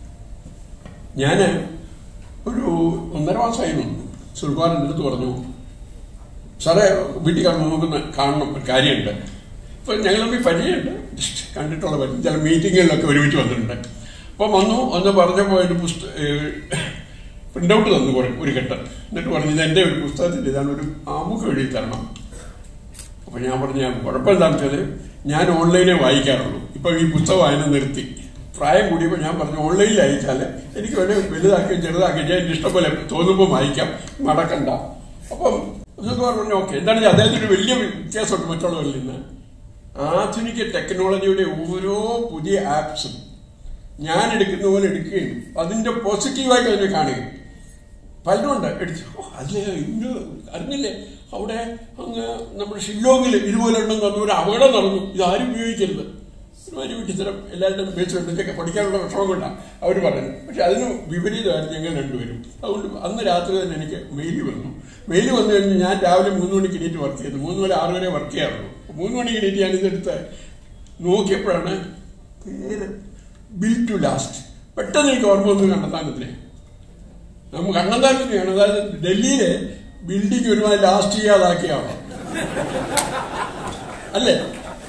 ഞാൻ ഒരു ഒന്നര മാസമായി നിന്നു സുനിൽകുമാറിൻ്റെ അടുത്ത് പറഞ്ഞു സാറേ വീട്ടിൽ കാണുമ്പോൾ നമുക്കൊന്ന് കാണണം ഒരു കാര്യമുണ്ട് ഇപ്പൊ ഞങ്ങൾ തമ്മിൽ പരിചയമുണ്ട് ജസ്റ്റ് കണ്ടിട്ടുള്ള പരിചയം ചില മീറ്റിങ്ങുകളിലൊക്കെ ഒരുമിച്ച് വന്നിട്ടുണ്ട് അപ്പം വന്നു ഒന്ന് പറഞ്ഞപ്പോൾ ഒരു പുസ്തക പ്രിന്റ് ഔട്ട് തന്നു കുറെ ഒരു ഘട്ടം എന്നിട്ട് പറഞ്ഞു ഇത് എൻ്റെ ഒരു പുസ്തകത്തിൻ്റെ ഇതാണ് ഒരു ആമുഖം എഴുതി തരണം അപ്പൊ ഞാൻ പറഞ്ഞു ഞാൻ കുഴപ്പമെന്താണെന്ന് വെച്ചാൽ ഞാൻ ഓൺലൈനേ വായിക്കാറുള്ളൂ ഇപ്പൊ ഈ പുസ്തകം വായന നിർത്തി പ്രായം കൂടിയപ്പോൾ ഞാൻ പറഞ്ഞു ഓൺലൈനിൽ അയച്ചാൽ എനിക്ക് വേണേൽ വലുതാക്കുകയും ചെറുതാക്കുകയും ചെയ്യാൻ എൻ്റെ ഇഷ്ടം പോലെ തോന്നുമ്പോൾ വായിക്കാം മടക്കണ്ട അപ്പം സുകുമാർ പറഞ്ഞു ഓക്കെ എന്താണെന്ന് വെച്ചാൽ അദ്ദേഹത്തിന് വലിയ വ്യത്യാസമുണ്ട് മറ്റുള്ളവരിൽ നിന്ന് ആധുനിക ടെക്നോളജിയുടെ ഓരോ പുതിയ ആപ്സും ഞാൻ എടുക്കുന്ന പോലെ എടുക്കുകയും അതിന്റെ പോസിറ്റീവായിട്ട് അതിനെ കാണുകയും പലരുണ്ട് എടുത്തു ഓ അതില് ഇന്ന് അറിഞ്ഞില്ലേ അവിടെ അങ്ങ് നമ്മുടെ ഷില്ലോങ്ങിൽ ഇതുപോലെ ഉണ്ടെന്ന് പറഞ്ഞു ഒരു അപകടം നടന്നു ഇത് ആരും ഉപയോഗിക്കരുത് ഒരുമാതിരി വിട്ടിത്തരം എല്ലാവരുടെയും ഉപയോഗിച്ചിട്ടുണ്ട് ഇതൊക്കെ പഠിക്കാനുള്ള വിഷമം കൊണ്ടാണ് അവർ പറയുന്നത് പക്ഷെ അതിന് വിപരീതമായിരുന്നു ഞങ്ങൾ രണ്ടുപേരും അതുകൊണ്ട് അന്ന് രാത്രി തന്നെ എനിക്ക് മെയിൽ വന്നു മെയിൽ വന്നു കഴിഞ്ഞ് ഞാൻ രാവിലെ മൂന്ന് മണിക്ക് എണീറ്റ് വർക്ക് ചെയ്തു മൂന്ന് വരെ ആറ് വരെ വർക്ക് ചെയ്യാറുള്ളൂ മൂന്ന് മണിക്ക് എണീറ്റ് ഞാൻ ഇതെടുത്ത് നോക്കിയപ്പോഴാണ് പേര് ബിൽ ടു ലാസ്റ്റ് പെട്ടെന്ന് എനിക്ക് ഓർമ്മ വന്നു കണ്ടെത്താനത്തില്ലേ നമുക്ക് കണ്ണന്താനത്തിനെയാണ് അതായത് ഡൽഹിയിലെ ബിൽഡിംഗ് ഒരുമാതിരി ലാസ്റ്റ് ചെയ്യാതാക്കിയാണ് അല്ലേ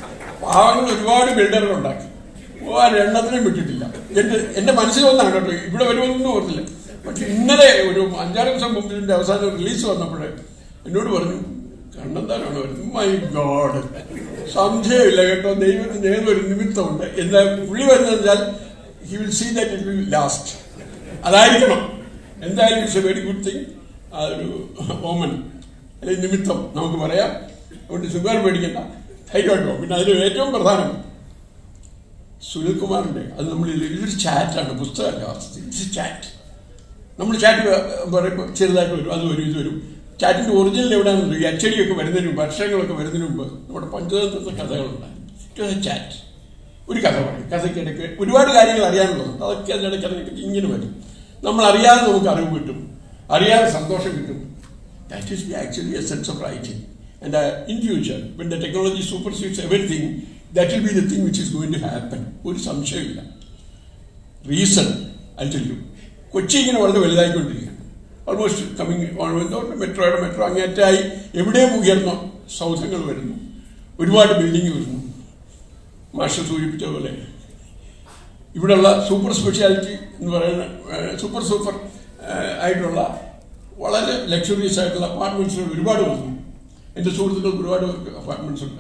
പാവങ്ങൾ ഒരുപാട് ബിൽഡറുകൾ ഉണ്ടാക്കി ഒരെണ്ണത്തിനും വിട്ടിട്ടില്ല എന്റെ എന്റെ മനസ്സിലൊന്നാണ് കേട്ടോ ഇവിടെ വരുമെന്നൊന്നും ഓർത്തില്ല പക്ഷെ ഇന്നലെ ഒരു അഞ്ചാറ് ദിവസം മുമ്പ് ഇതിന്റെ അവസാനം റിലീസ് വന്നപ്പോഴേ എന്നോട് പറഞ്ഞു കണ്ണന്താനാണ് വരുന്നത് മൈ ഗോഡ് സംശയമില്ല കേട്ടോ ദൈവത്തിന് ഏതൊരു നിമിത്തമുണ്ട് എന്താ പുള്ളി വരുന്നത് വെച്ചാൽ he will see that it will last അതായിരിക്കണം എന്തായാലും it's a very good thing ആ ഒരു ഓമൻ അല്ലെങ്കിൽ നിമിത്തം നമുക്ക് പറയാം അതുകൊണ്ട് സുഖം പേടിക്കണ്ട ധൈര്യമായിട്ട് പോകും പിന്നെ അതിൽ ഏറ്റവും പ്രധാനം സുനിൽകുമാറിന്റെ അത് നമ്മൾ ഇതൊരു ചാറ്റാണ് പുസ്തകമല്ല ഇറ്റ്സ് ചാറ്റ് നമ്മൾ ചാറ്റ് പറയുമ്പോൾ ചെറുതായിട്ട് വരും അത് വരും ഇത് വരും ചാറ്റിന്റെ ഒറിജിനൽ എവിടെയാണെന്ന് ഈ അച്ചടിയൊക്കെ വരുന്നതിന് മുമ്പ് അക്ഷരങ്ങളൊക്കെ വരുന്നതിന് മുമ്പ് നമ്മുടെ പഞ്ചതന്ത്രത്തെ കഥകളുണ്ട് ചാറ്റ് ഒരു കഥ പറയും കഥയ്ക്കിടയ്ക്ക് ഒരുപാട് കാര്യങ്ങൾ അറിയാനുള്ളതുണ്ട് അതൊക്കെ അതിനിടയ്ക്ക് അതിനൊക്കെ ഇങ്ങനെ വരും നമ്മൾ അറിയാതെ നമുക്ക് അറിവ് കിട്ടും അറിയാതെ സന്തോഷം കിട്ടും that is actually a sense of writing and in future when the technology supersedes everything that will be the thing which is going to happen ഒരു സംശയമില്ല റീസൺ അഞ്ചല്ലു കൊച്ചി ഇങ്ങനെ വളരെ വലുതായിക്കൊണ്ടിരിക്കുകയാണ് ഓൾമോസ്റ്റ് കമ്മിങ് മെട്രോയുടെ മെട്രോ അങ്ങേറ്റായി എവിടെയും ഉയർന്ന സൗധങ്ങൾ വരുന്നു ഒരുപാട് ബിൽഡിംഗ് വരുന്നു മാസ്റ്റർ സൂചിപ്പിച്ച പോലെ ഇവിടെയുള്ള സൂപ്പർ സ്പെഷ്യാലിറ്റി എന്ന് പറയുന്ന സൂപ്പർ സൂപ്പർ ആയിട്ടുള്ള വളരെ ലക്ഷറീസ് ആയിട്ടുള്ള അപ്പാർട്ട്മെന്റ്സുകൾ ഒരുപാട് വന്നു എൻ്റെ സുഹൃത്തുക്കൾക്ക് ഒരുപാട് അപ്പാർട്ട്മെന്റ്സ് ഉണ്ട്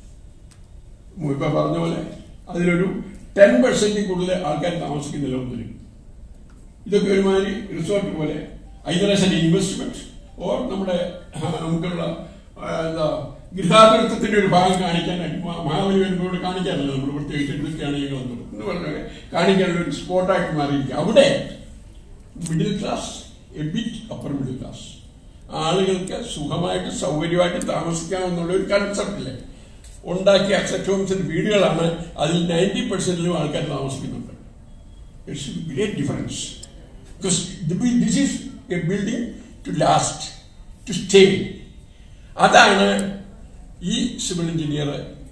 ഇപ്പൊ പറഞ്ഞ പോലെ അതിലൊരു ടെൻ പെർസെന്റിൽ കൂടുതൽ ആൾക്കാർ താമസിക്കുന്നില്ല ഒന്നിനും ഇതൊക്കെ ഒരുമാതിരി റിസോർട്ട് പോലെ either as an investment or നമ്മുടെ ആ, നമുക്കുള്ള ആ, എന്താ ഗൃഹാതുരത്വത്തിന്റെ ഒരു ഭാഗം കാണിക്കാനായി മഹാ- മഹാബലി വരുമ്പോൾ കാണിക്കാനല്ലോ നമ്മൾ പ്രത്യേകിച്ച് എടുക്കുകയാണെങ്കിൽ എന്ന് പറഞ്ഞാൽ കാണിക്കാനുള്ള ഒരു സ്പോട്ടായിട്ട് മാറിയിരിക്കുക അവിടെ middle class a bit upper middle class ആളുകൾക്ക് സുഖമായിട്ട് സൗകര്യമായിട്ട് താമസിക്കാമെന്നുള്ള ഒരു കൺസെപ്റ്റില് ഉണ്ടാക്കിയ അക്സെപ്റ്റ് ഹോംസിന്റെ വീടുകളാണ് അതിൽ നയൻറ്റി പെർസെന്റിലും ആൾക്കാർ താമസിക്കുന്നുണ്ട് it's great difference because this is a building to last to stay അതാണ് ഈ സിവിൽ എഞ്ചിനീയർ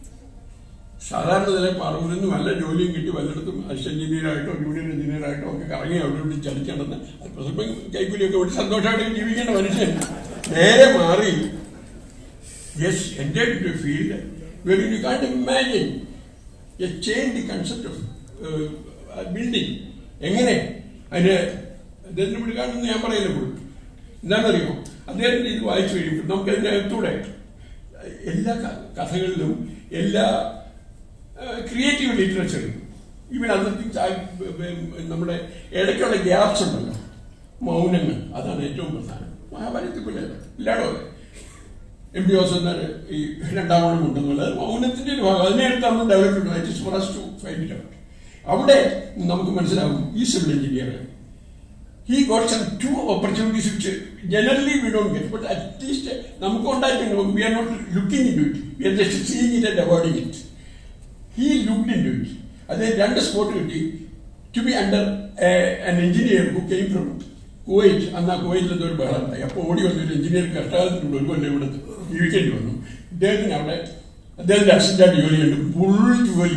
സാധാരണ നില പറവൂരിൽ നിന്ന് വല്ല ജോലിയും കിട്ടി വല്ലയിടത്തും അസിസ്റ്റന്റ് എഞ്ചിനീയറായിട്ടോ ജൂനിയർ എഞ്ചിനീയറായിട്ടോ ഒക്കെ കറങ്ങി അവിടെ ഇവിടെ ചലിച്ചടന്ന് അല്പസ്വല്പം കൈക്കൂലിയൊക്കെ ഒരു സന്തോഷമായിട്ട് ജീവിക്കേണ്ട മനുഷ്യൻ നേരെ മാറി യെസ് എൻ്റെ field very you can't imagine a change the concept of building എങ്ങനെ അതിന് അദ്ദേഹത്തിന് ഇവിടെ കാണുന്ന ഞാൻ പറയില്ല പോലും എന്താണെന്നറിയോ അദ്ദേഹത്തിന്റെ ഇത് വായിച്ചു കഴിയുമ്പോൾ നമുക്ക് അതിനകത്തൂടെ എല്ലാ ക- കഥകളിലും എല്ലാ ക്രിയേറ്റീവ് ലിറ്ററേച്ചറിലും ഈവൻ അതർ തിങ്സ് നമ്മുടെ ഇടയ്ക്കുള്ള ഗ്യാപ്സ് ഉണ്ടല്ലോ മൗനങ്ങൾ അതാണ് ഏറ്റവും പ്രധാനം മഹാഭാരതത്തിൽ പോലെ എല്ലായിടും അതെ എം ഡി ഓസന്മാർ ഈ രണ്ടാമണം ഉണ്ടെന്നുള്ളത് മൗനത്തിന്റെ ഒരു ഭാഗം അതിനെടുത്ത് നമ്മൾ develop for us to find it out അവിടെ നമുക്ക് മനസ്സിലാവും ഈ civil engineer he got some two opportunities which generally we don't get, but at least നമുക്ക് ഉണ്ടായിട്ടുണ്ട് we are not looking into it, we are just seeing it and avoiding it. He looked into it. അദ്ദേഹം രണ്ട് spot കിട്ടി to be under an engineer who came from Kuwait അന്ന് ആ കുവൈറ്റിൽ എന്തോ ഒരു ബഹളം ഉണ്ടായി അപ്പോൾ ഓടി വന്ന ഒരു എഞ്ചിനീയർ കഷ്ടകാലത്തിനുള്ള ഒരു കൊല്ലം ഇവിടെ ജീവിക്കേണ്ടി വന്നു ഇദ്ദേഹത്തിന് അവിടെ അദ്ദേഹത്തിന്റെ അസിസ്റ്റന്റ് ജോലി ഉണ്ട് ഫുൾ ജോലി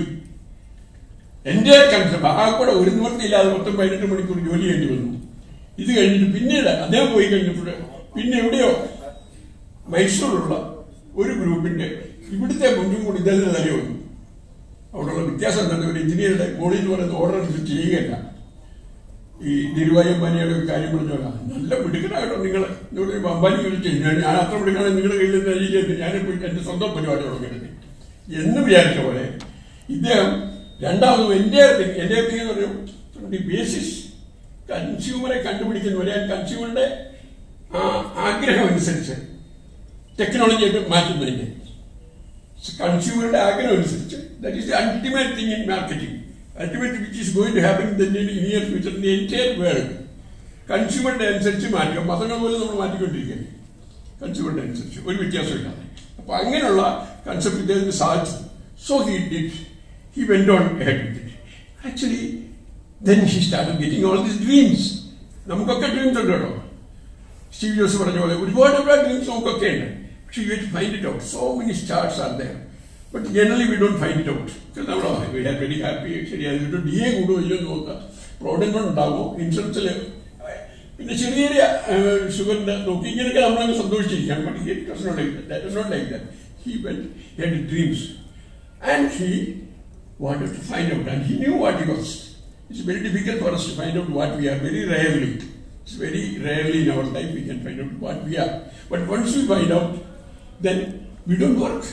എന്റെ കൺസെപ്റ്റ് ആ കൂടെ ഒരു നിവൃത്തിയില്ലാതെ മൊത്തം പതിനെട്ട് മണിക്കൂർ ജോലി ചെയ്യേണ്ടി വന്നു ഇത് കഴിഞ്ഞിട്ട് പിന്നീട് അദ്ദേഹം പോയി കഴിഞ്ഞപ്പോൾ പിന്നെ എവിടെയോ മൈസൂരിലുള്ള ഒരു ഗ്രൂപ്പിന്റെ ഇവിടുത്തെ മുൻപും കൂടി ഇദ്ദേഹത്തിന് തലേ വന്നു അവിടെയുള്ള വ്യത്യാസം എന്താണ് ഒരു എഞ്ചിനീയറുടെ ബോഡി എന്ന് പറയുന്ന ഓർഡർ അനുസരിച്ച് ചെയ്യുകയല്ല ഈ നിരുവായി അംബാനിയുടെ ഒരു കാര്യം പറഞ്ഞോളാം നല്ല മിടുക്കനായിട്ടോ നിങ്ങൾ നിങ്ങളുടെ അംബാനി വിളിച്ചു ഞാൻ ഞാൻ അത്ര മിടുക്കാണ് നിങ്ങളുടെ കയ്യിൽ നിന്ന് അരിയിലേക്ക് ഞാൻ പോയി എന്റെ സ്വന്തം പരിപാടി തുടങ്ങരുത് എന്ന് വിചാരിച്ച പോലെ ഇദ്ദേഹം രണ്ടാമതും എന്റെ എന്റെ എന്ന് പറയും ദി ബേസിസ് കൺസ്യൂമറെ കണ്ടുപിടിക്കുന്നവരെ ആ കൺസ്യൂമറുടെ ആ ആഗ്രഹം അനുസരിച്ച് ടെക്നോളജി മാറ്റുന്നതിന് കൺസ്യൂമറുടെ ആഗ്രഹം അനുസരിച്ച് that is the ultimate thing in marketing ultimate which is going to happen in the near future in the entire world കൺസ്യൂമറുടെ അനുസരിച്ച് മാറ്റുക മതങ്ങൾ പോലും നമ്മൾ മാറ്റിക്കൊണ്ടിരിക്കുകയാണ് കൺസ്യൂമറുടെ അനുസരിച്ച് ഒരു വ്യത്യാസമില്ലാതെ അപ്പൊ അങ്ങനെയുള്ള കൺസെപ്റ്റ് ഇദ്ദേഹത്തിന് സാധിച്ചു so he did he went on head with it actually then he start getting all these dreams നമുക്കൊക്കെ ഡ്രീംസ് ഉണ്ട് കേട്ടോ സ്റ്റീവ് ജോസ് പറഞ്ഞ പോലെ ഒരുപാട് ഒരുപാട് ഡ്രീംസ് നമുക്കൊക്കെ ഉണ്ട് പക്ഷെ you to find it out so many starts are there but generally we don't find it out നമ്മൾ വി ആർ വെരി ഹാപ്പി ശരിയായിട്ട് ഡി എ കൂടുമോ ഇല്ലയോ എന്ന് നോക്കുക പ്രോഡക്റ്റ് ഉണ്ടാകുമോ ഇൻഷുറൻസിൽ പിന്നെ ചെറിയ ചെറിയ ഷുഗറിന്റെ നോക്കി ഇങ്ങനെയൊക്കെ നമ്മളങ്ങ് സന്തോഷിച്ചിരിക്കാം but he does not like that does not like that he went he had dreams And he wanted to find out, and he knew what he was. It's very difficult for us to find out what we are, very rarely. It's very rarely in our life we can find out what we are. But once we find out, then we don't work.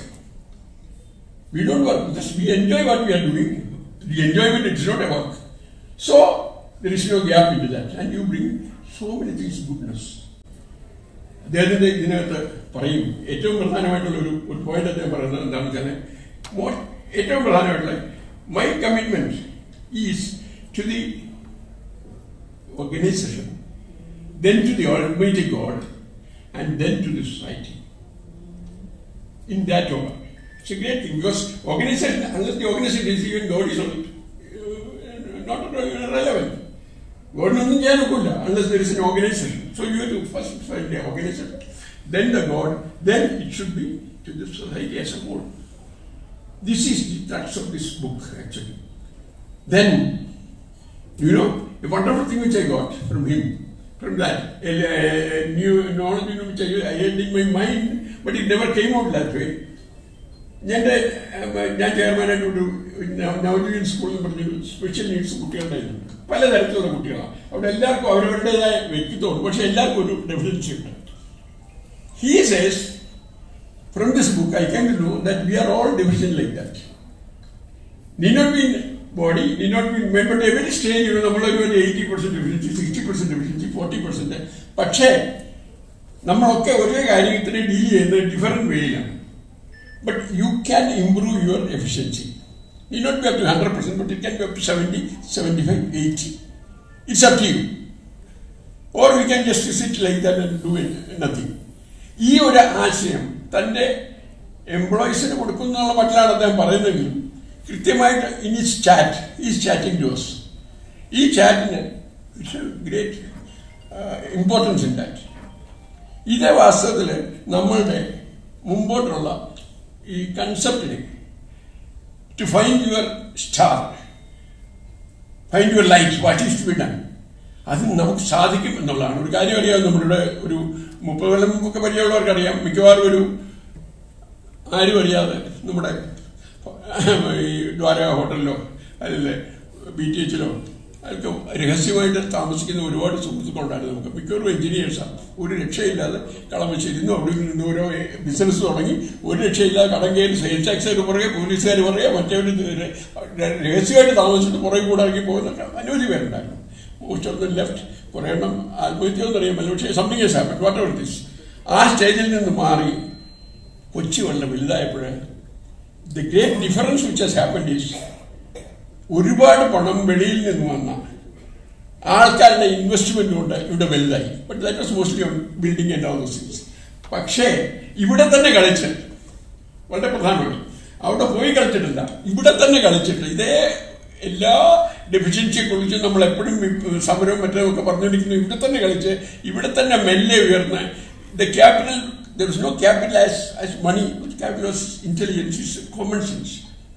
We don't work because we enjoy what we are doing. The enjoyment is not a work. So there is no gap into that. And you bring so many things goodness. അദ്ദേഹത്തിന്റെ ഇതിനകത്ത് പറയും ഏറ്റവും പ്രധാനമായിട്ടുള്ള ഒരു ഒരു point അദ്ദേഹം പറയുന്നത് എന്താണെന്ന് വെച്ചാൽ മോ- ഏറ്റവും പ്രധാനമായിട്ടുള്ള my commitment is to the organization then to the almighty God and then to the society in that order. It's a great thing because organization, unless the organization is even God is not, uh, not relevant. ഗോഡിനൊന്നും ചെയ്യാൻ ഒക്കില്ല unless there is an organization so you to first find the organization then the God then it should be to the society as a whole this is the touch of this book actually then you know, a wonderful thing which I got from him, from that, a, a new knowledge you know, which I, I had in my mind, but it never came out that way. ഞാൻ ഞാൻ ചെയർമാനായിട്ട് ഒരു Navajeevan school എന്ന് പറഞ്ഞൊരു special needs കുട്ടികളുണ്ടായിരുന്നു പലതരത്തിലുള്ള കുട്ടികളാണ് അവിടെ എല്ലാവർക്കും അവരവരുടേതായ വ്യക്തിത്വമുണ്ട് പക്ഷെ എല്ലാവർക്കും ഒരു ഡെഫിനൻസി ഉണ്ട് he says from this book I can know that we are all division like that need not be in body, need not be in mind, but every stage, you know, നമ്മളൊരു eighty percent deficiency sixty percent deficiency forty percent പക്ഷേ നമ്മളൊക്കെ ഒരേ കാര്യത്തിന് deal ചെയ്യുന്നത് different വേയിലാണ് but you can improve your efficiency need not be up to 100%, but it can be up to 70, 75, 80. It's up to you. Or we can just sit like that and do it, nothing. ഈ ഒരു ആശയം തന്റെ എംപ്ലോയീസിന് കൊടുക്കുന്നുള്ള മട്ടിലാണ് അദ്ദേഹം പറയുന്നതെങ്കിലും കൃത്യമായിട്ട് in is chat is chatting to us ഈ ചാറ്റിന് it's great importance in that ഇതേ വാസ്തവത്തിൽ നമ്മളുടെ മുമ്പോട്ടുള്ള ഈ കൺസെപ്റ്റിന് to find your star find your light what is to be done അത് നമുക്ക് സാധിക്കും എന്നുള്ളതാണ് ഒരു കാര്യം അറിയാം നമ്മളുടെ ഒരു മുപ്പത് കൊല്ലം മുമ്പൊക്കെ പരിചയമുള്ളവർക്ക് അറിയാം മിക്കവാറും ഒരു ആരും അറിയാതെ നമ്മുടെ ഈ ദ്വാരക ഹോട്ടലിലോ അല്ലെങ്കിൽ ബി ടി എച്ചിലോ അതൊക്കെ രഹസ്യമായിട്ട് താമസിക്കുന്ന ഒരുപാട് സുഹൃത്തുക്കളുണ്ടായിരുന്നു നമുക്ക് മിക്കവാറും എഞ്ചിനീയേഴ്സാണ് ഒരു രക്ഷയില്ലാതെ കളമശ്ശേരിന്നോ അവിടെ നിന്ന് ഓരോ ബിസിനസ് തുടങ്ങി ഒരു രക്ഷയില്ലാതെ കടം കയറി സെയിൽസ് ടാക്സുകാർ പുറകെ പോലീസുകാർ പുറകെ മറ്റവർ രഹസ്യമായിട്ട് താമസിച്ചിട്ട് പുറകെ കൂടെ ഇറങ്ങി പോകുന്ന അനവധി പേരുണ്ടായിരുന്നു മോസ്റ്റ് ഓഫ് ദ ലെഫ്റ്റ് കുറേ എണ്ണം ആത്മഹത്യ എന്നറിയാമല്ലോ പക്ഷേ something is happen whatever this ആ സ്റ്റേജിൽ നിന്ന് മാറി കൊച്ചി വളരെ വലുതായപ്പോൾ the great difference which has happen is ഒരുപാട് പണം വെളിയിൽ നിന്ന് വന്ന ആൾക്കാരുടെ ഇൻവെസ്റ്റ്മെന്റ് കൊണ്ട് ഇവിടെ വലുതായി but that was mostly on building and all those things പക്ഷേ ഇവിടെ തന്നെ കളിച്ച് വളരെ പ്രധാനമാണ് അവിടെ പോയി കളിച്ചിട്ടില്ല ഇവിടെ തന്നെ കളിച്ചിട്ട് ഇതേ എല്ലാ ഡെഫിഷ്യൻസിയെ കുറിച്ച് നമ്മൾ എപ്പോഴും സമരവും മറ്റും ഒക്കെ പറഞ്ഞുകൊണ്ടിരിക്കുന്നു ഇവിടെ തന്നെ കളിച്ച് ഇവിടെ തന്നെ മെല്ലെ ഉയർന്ന് the capital there is no capital as as money capital was intelligence is common sense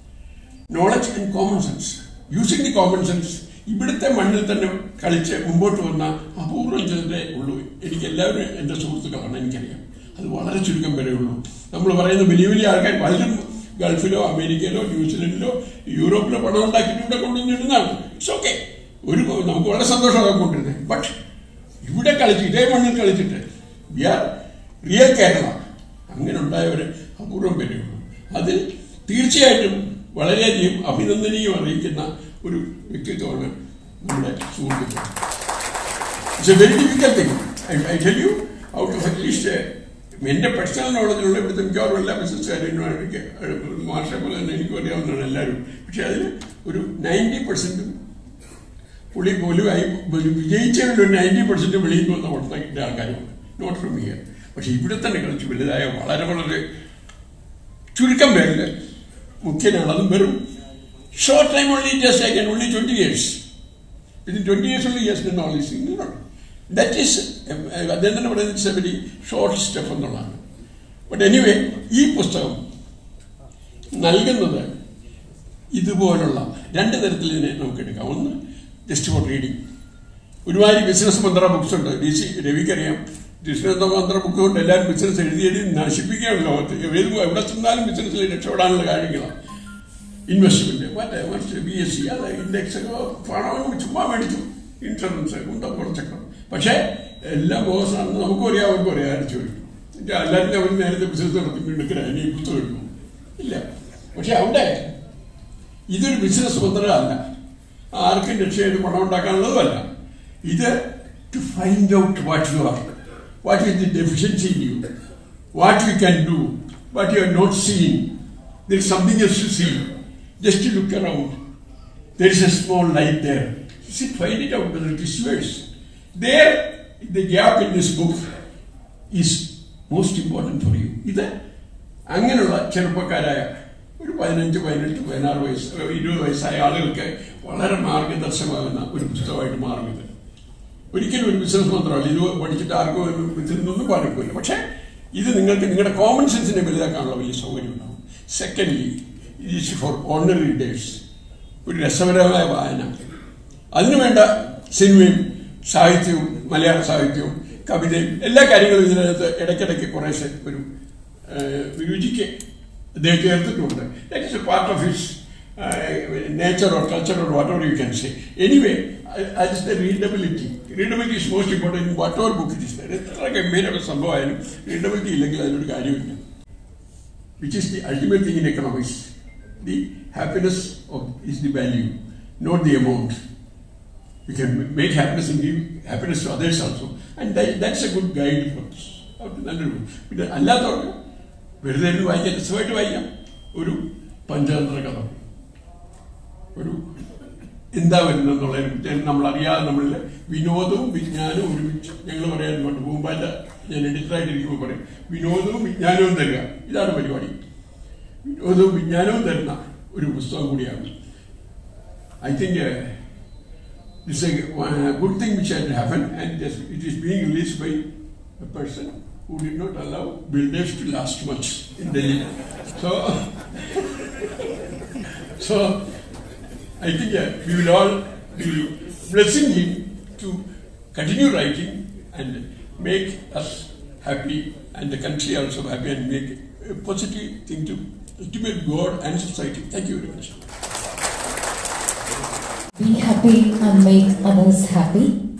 knowledge and common sense using the common sense ഇവിടുത്തെ മണ്ണിൽ തന്നെ കളിച്ച് മുമ്പോട്ട് വന്ന അപൂർവം ചിലരെ ഉള്ളൂ എനിക്ക് എല്ലാവരും എൻ്റെ സുഹൃത്തുക്കളാണ് എനിക്കറിയാം അത് വളരെ ചുരുക്കം വരെ ഉള്ളൂ നമ്മൾ പറയുന്ന വലിയ വലിയ ആൾക്കാർ പലരും ഗൾഫിലോ അമേരിക്കയിലോ ന്യൂസിലൻഡിലോ യൂറോപ്പിലോ പണം ഉണ്ടാക്കിയിട്ട് ഇവിടെ കൊണ്ടുവന്നിരുന്നതാണ് ഇറ്റ്സ് ഓക്കെ ഒരു നമുക്ക് വളരെ സന്തോഷമാണ് കൊണ്ടിരുന്നത് ബട്ട് ഇവിടെ കളിച്ച് ഇതേ മണ്ണിൽ കളിച്ചിട്ട് വി ആർ റിയൽ കേരള അങ്ങനെ ഉണ്ടായവർ അപൂർവം പേരേ ഉള്ളൂ അതിൽ തീർച്ചയായിട്ടും വളരെയധികം അഭിനന്ദനീയം അറിയിക്കുന്ന ഒരു വ്യക്തിത്വമാണ് നമ്മുടെ സുഹൃത്തുക്കൾ it's a very difficult thing I tell you out of at least എന്റെ പേഴ്സണൽ നോളജിലുള്ള ഇവിടുത്തെ മിക്കവാറും എല്ലാ ബിസിനസ്സുകാരും എനിക്ക് മാഷെ പോലെ തന്നെ എനിക്കും അറിയാവുന്നതാണ് എല്ലാവരും പക്ഷെ അതിൽ ഒരു നയൻറ്റി പെർസെന്റും പുള്ളി പോലുമായി വിജയിച്ചവരുടെ ഒരു നയൻറ്റി പെർസെന്റ് വെളിയിൽ നിന്ന് വന്ന കൊടുത്ത ആൾക്കാരുണ്ട് നോട്ട് ഫ്രം ഹിയർ പക്ഷെ ഇവിടെ തന്നെ കളിച്ച് വലുതായ വളരെ വളരെ ചുരുക്കം പേരിൽ മുഖ്യനാണ് അതും വെറും short time only just I can only twenty years within twenty years only yes no is that is അദ്ദേഹം തന്നെ പറയുന്നത് it's a very short step എന്നുള്ളതാണ് ബട്ട് എനിവേ ഈ പുസ്തകം നൽകുന്നത് ഇതുപോലുള്ള രണ്ട് തരത്തിൽ ഇതിനെ നമുക്ക് എടുക്കാം ഒന്ന് ജസ്റ്റ് ഫോർ റീഡിങ് ഒരുമാതിരി ബിസിനസ് മന്ത്ര ബുക്സ് ഉണ്ട് ഡി സി രവിക്കറിയാം ബിസിനസ് മന്ത്ര ബുക്ക് കൊണ്ട് എല്ലാവരും ബിസിനസ് എഴുതി എഴുതി നശിപ്പിക്കുകയാണ് ലോകത്ത് ഏത് എവിടെ ചെന്നാലും ബിസിനസ്സിൽ രക്ഷപ്പെടാനുള്ള കാര്യങ്ങളാണ് ഇൻവെസ്റ്റ്മെന്റ് മറ്റേ മറ്റേ ബി എസ് സി അത് ഇൻഡെക്സ് പണം ചുമ്മാ മേടിച്ചു ഇൻഷുറൻസ് കുന്തം കുറച്ചൊക്കെ പക്ഷേ എല്ലാം ബോസാണെന്ന് നമുക്കും അറിയാം അവർക്കും അറിയാം അടിച്ചു വരും എല്ലാവരും അവർ നേരത്തെ ബിസിനസ് നടത്തി എടുക്കലാണ് ഈ പുസ്തകം എടുക്കും ഇല്ല പക്ഷെ അവിടെ ഇതൊരു ബിസിനസ് മന്ത്രമല്ല ആർക്കും രക്ഷയായിട്ട് പണം ഉണ്ടാക്കാനുള്ളതുമല്ല ഇത് to find out what you are what is the deficiency in you what you can do what you are not seeing there is something else to see just look around there is a small light there. See, find it out whether it is yours. There, the gap in this book is most important for you. ഇത് അങ്ങനെയുള്ള ചെറുപ്പക്കാരായ ഒരു പതിനഞ്ച് പതിനെട്ട് പതിനാറ് വയസ്സ് ഏഹ് ഇരുപത് വയസ്സായ ആളുകൾക്ക് വളരെ മാർഗദർശകമാകുന്ന ഒരു പുസ്തകമായിട്ട് മാറും ഇത് ഒരിക്കലും ഒരു ബിസിനസ് മാത്രമല്ല ഇത് പഠിച്ചിട്ട് ആർക്കും ഒരു ഇതിൽ നിന്നൊന്നും പാടിക്കില്ല പക്ഷേ ഇത് നിങ്ങൾക്ക് നിങ്ങളുടെ കോമൺ സെൻസിനെ വലുതാക്കാനുള്ള വലിയ സൗകര്യം ഉണ്ടാവും secondly is for ordinary readers ഒരു രസകരമായ വായന അതിനുവേണ്ട സിനിമയും സാഹിത്യവും മലയാള സാഹിത്യവും കവിതയും എല്ലാ കാര്യങ്ങളും ഇതിനകത്ത് ഇടയ്ക്കിടയ്ക്ക് കുറേശ്ശെ ഒരു ഏഹ്, രുചിക്ക് അദ്ദേഹം ചേർത്തിട്ടുണ്ട് that is a part of his nature or culture or whatever you can say anyway അത് is the readability readability is most important in whatever book it is എത്ര ഗംഭീരമായ സംഭവമായാലും റീഡബിലിറ്റി ഇല്ലെങ്കിൽ അതിനൊരു കാര്യമില്ല which is the ultimate thing in economics. The happiness of, is the value, not the amount. You can make happiness and give happiness to others also. And that, that's a good guide for us. അത് നല്ലൊരു പിന്നെ അല്ലാത്തവർക്ക് വെറുതെ ഇരുന്ന് വായിക്കാൻ രസമായിട്ട് വായിക്കാം ഒരു പഞ്ചതന്ത്ര കഥ ഒരു എന്താ വരുന്നെന്നുള്ള നമ്മൾ അറിയാതെ നമ്മളിൽ വിനോദവും വിജ്ഞാനവും ഒരുമിച്ച് ഞങ്ങൾ പറയാറുണ്ട് പൂമ്പാറ്റ ഞാൻ എഡിറ്ററായിട്ടിരിക്കുമ്പോൾ പറയും വിനോദവും വിജ്ഞാനവും തരിക ഇതാണ് പരിപാടി വിനോദവും വിജ്ഞാനവും തരുന്ന ഒരു പുസ്തകം കൂടിയാണ് I think this is a uh, good thing which had happened and just, it is being released by a person who did not allow builders to last much in Delhi. So, so I think uh, we will all be blessing him to continue writing and make us happy and the country also happy and make a positive thing to ultimate God and society. Thank you very much. Be happy and make others happy.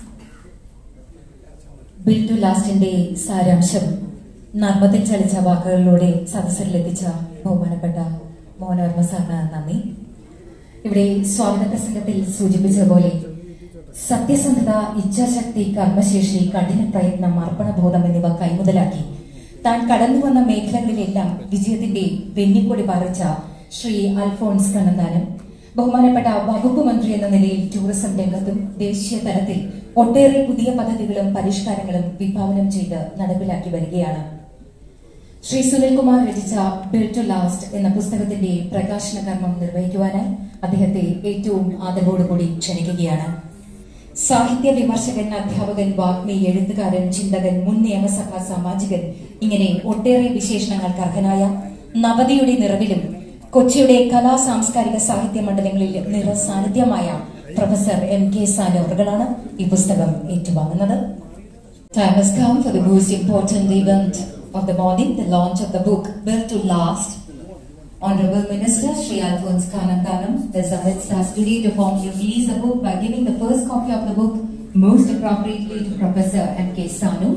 Built to ലാസ്റ്റിന്റെ സാരാംശം നർമ്മത്തിൽ ചലിച്ച വാക്കുകളിലൂടെ സദസ്സരിലെത്തിച്ച ബഹുമാനപ്പെട്ട മോഹനവർമ്മ സാറിന് നന്ദി ഇവിടെ സ്വാഗത പ്രസംഗത്തിൽ സൂചിപ്പിച്ചതുപോലെ സത്യസന്ധത ഇച്ഛാശക്തി കർമ്മശേഷി കഠിന പ്രയത്നം അർപ്പണബോധം എന്നിവ കൈമുതലാക്കി താൻ കടന്നു വന്ന മേഖലകളിലെല്ലാം വിജയത്തിന്റെ വെന്നിക്കൊടി പറിച്ച ശ്രീ അൽഫോൺസ് കണ്ണന്താനം ബഹുമാനപ്പെട്ട വകുപ്പ് മന്ത്രി എന്ന നിലയിൽ ടൂറിസം രംഗത്തും ദേശീയ തലത്തിൽ ഒട്ടേറെ പുതിയ പദ്ധതികളും പരിഷ്കാരങ്ങളും വിഭാവനം ചെയ്ത് നടപ്പിലാക്കി വരികയാണ് ശ്രീ സുനിൽകുമാർ രചിച്ച ബിൽ ടു ലാസ്റ്റ് എന്ന പുസ്തകത്തിന്റെ പ്രകാശന കർമ്മം നിർവഹിക്കുവാനായി അദ്ദേഹത്തെ ഏറ്റവും ആദരവോടുകൂടി ക്ഷണിക്കുകയാണ് സാഹിത്യ വിമർശകൻ അധ്യാപകൻ വാഗ്മി എഴുത്തുകാരൻ ചിന്തകൻ മുൻ നിയമസഭാ സാമാജികൻ ഇങ്ങനെ ഒട്ടേറെ വിശേഷണങ്ങൾക്ക് അർഹനായ നവതിയുടെ നിറവിലും കൊച്ചിയുടെ കലാ സാംസ്കാരിക സാഹിത്യ മണ്ഡലങ്ങളിൽ നിറസാന്നിധ്യമായ പ്രൊഫസർ എം കെ സാനോറുകളാണ് ഈ പുസ്തകം ഏറ്റുവാങ്ങുന്നത് Time has come for the most important event of the morning, the launch of the book Built to Last. Honorable Minister Sri Alphonse Kanantanam is amidst us today to formally release the book by giving the first copy of the book most appropriately to Professor M.K. Sanu.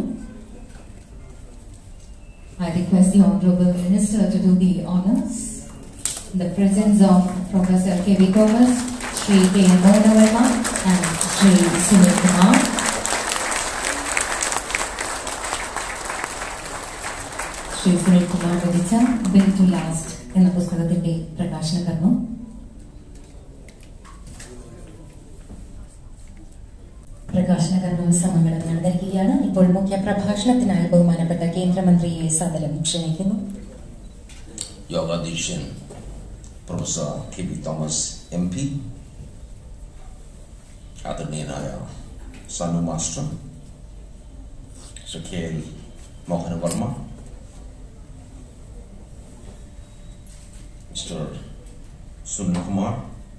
I request the Honorable Minister to do the honors. In the presence of Professor K.V. Thomas, Sri K. Monavarma and Sri Sunil Kumar. Shri Sunil Kumar രചിച്ച bill to last എന്ന പുസ്തകത്തിന്റെ പ്രകാശന കർമ്മം പ്രകാശന കർമ്മം സമങ്ങളും നടന്നിരിക്കുകയാണ് ഇപ്പോൾ മുഖ്യ പ്രഭാഷണത്തിനായി ബഹുമാനപ്പെട്ട കേന്ദ്രമന്ത്രിയെ സദനം ക്ഷണിക്കുന്നു യോഗാധീശൻ professor K P Thomas M P ആദരണീയനായ Sanu master Shri K L Mohanavarma mister Sunilkumar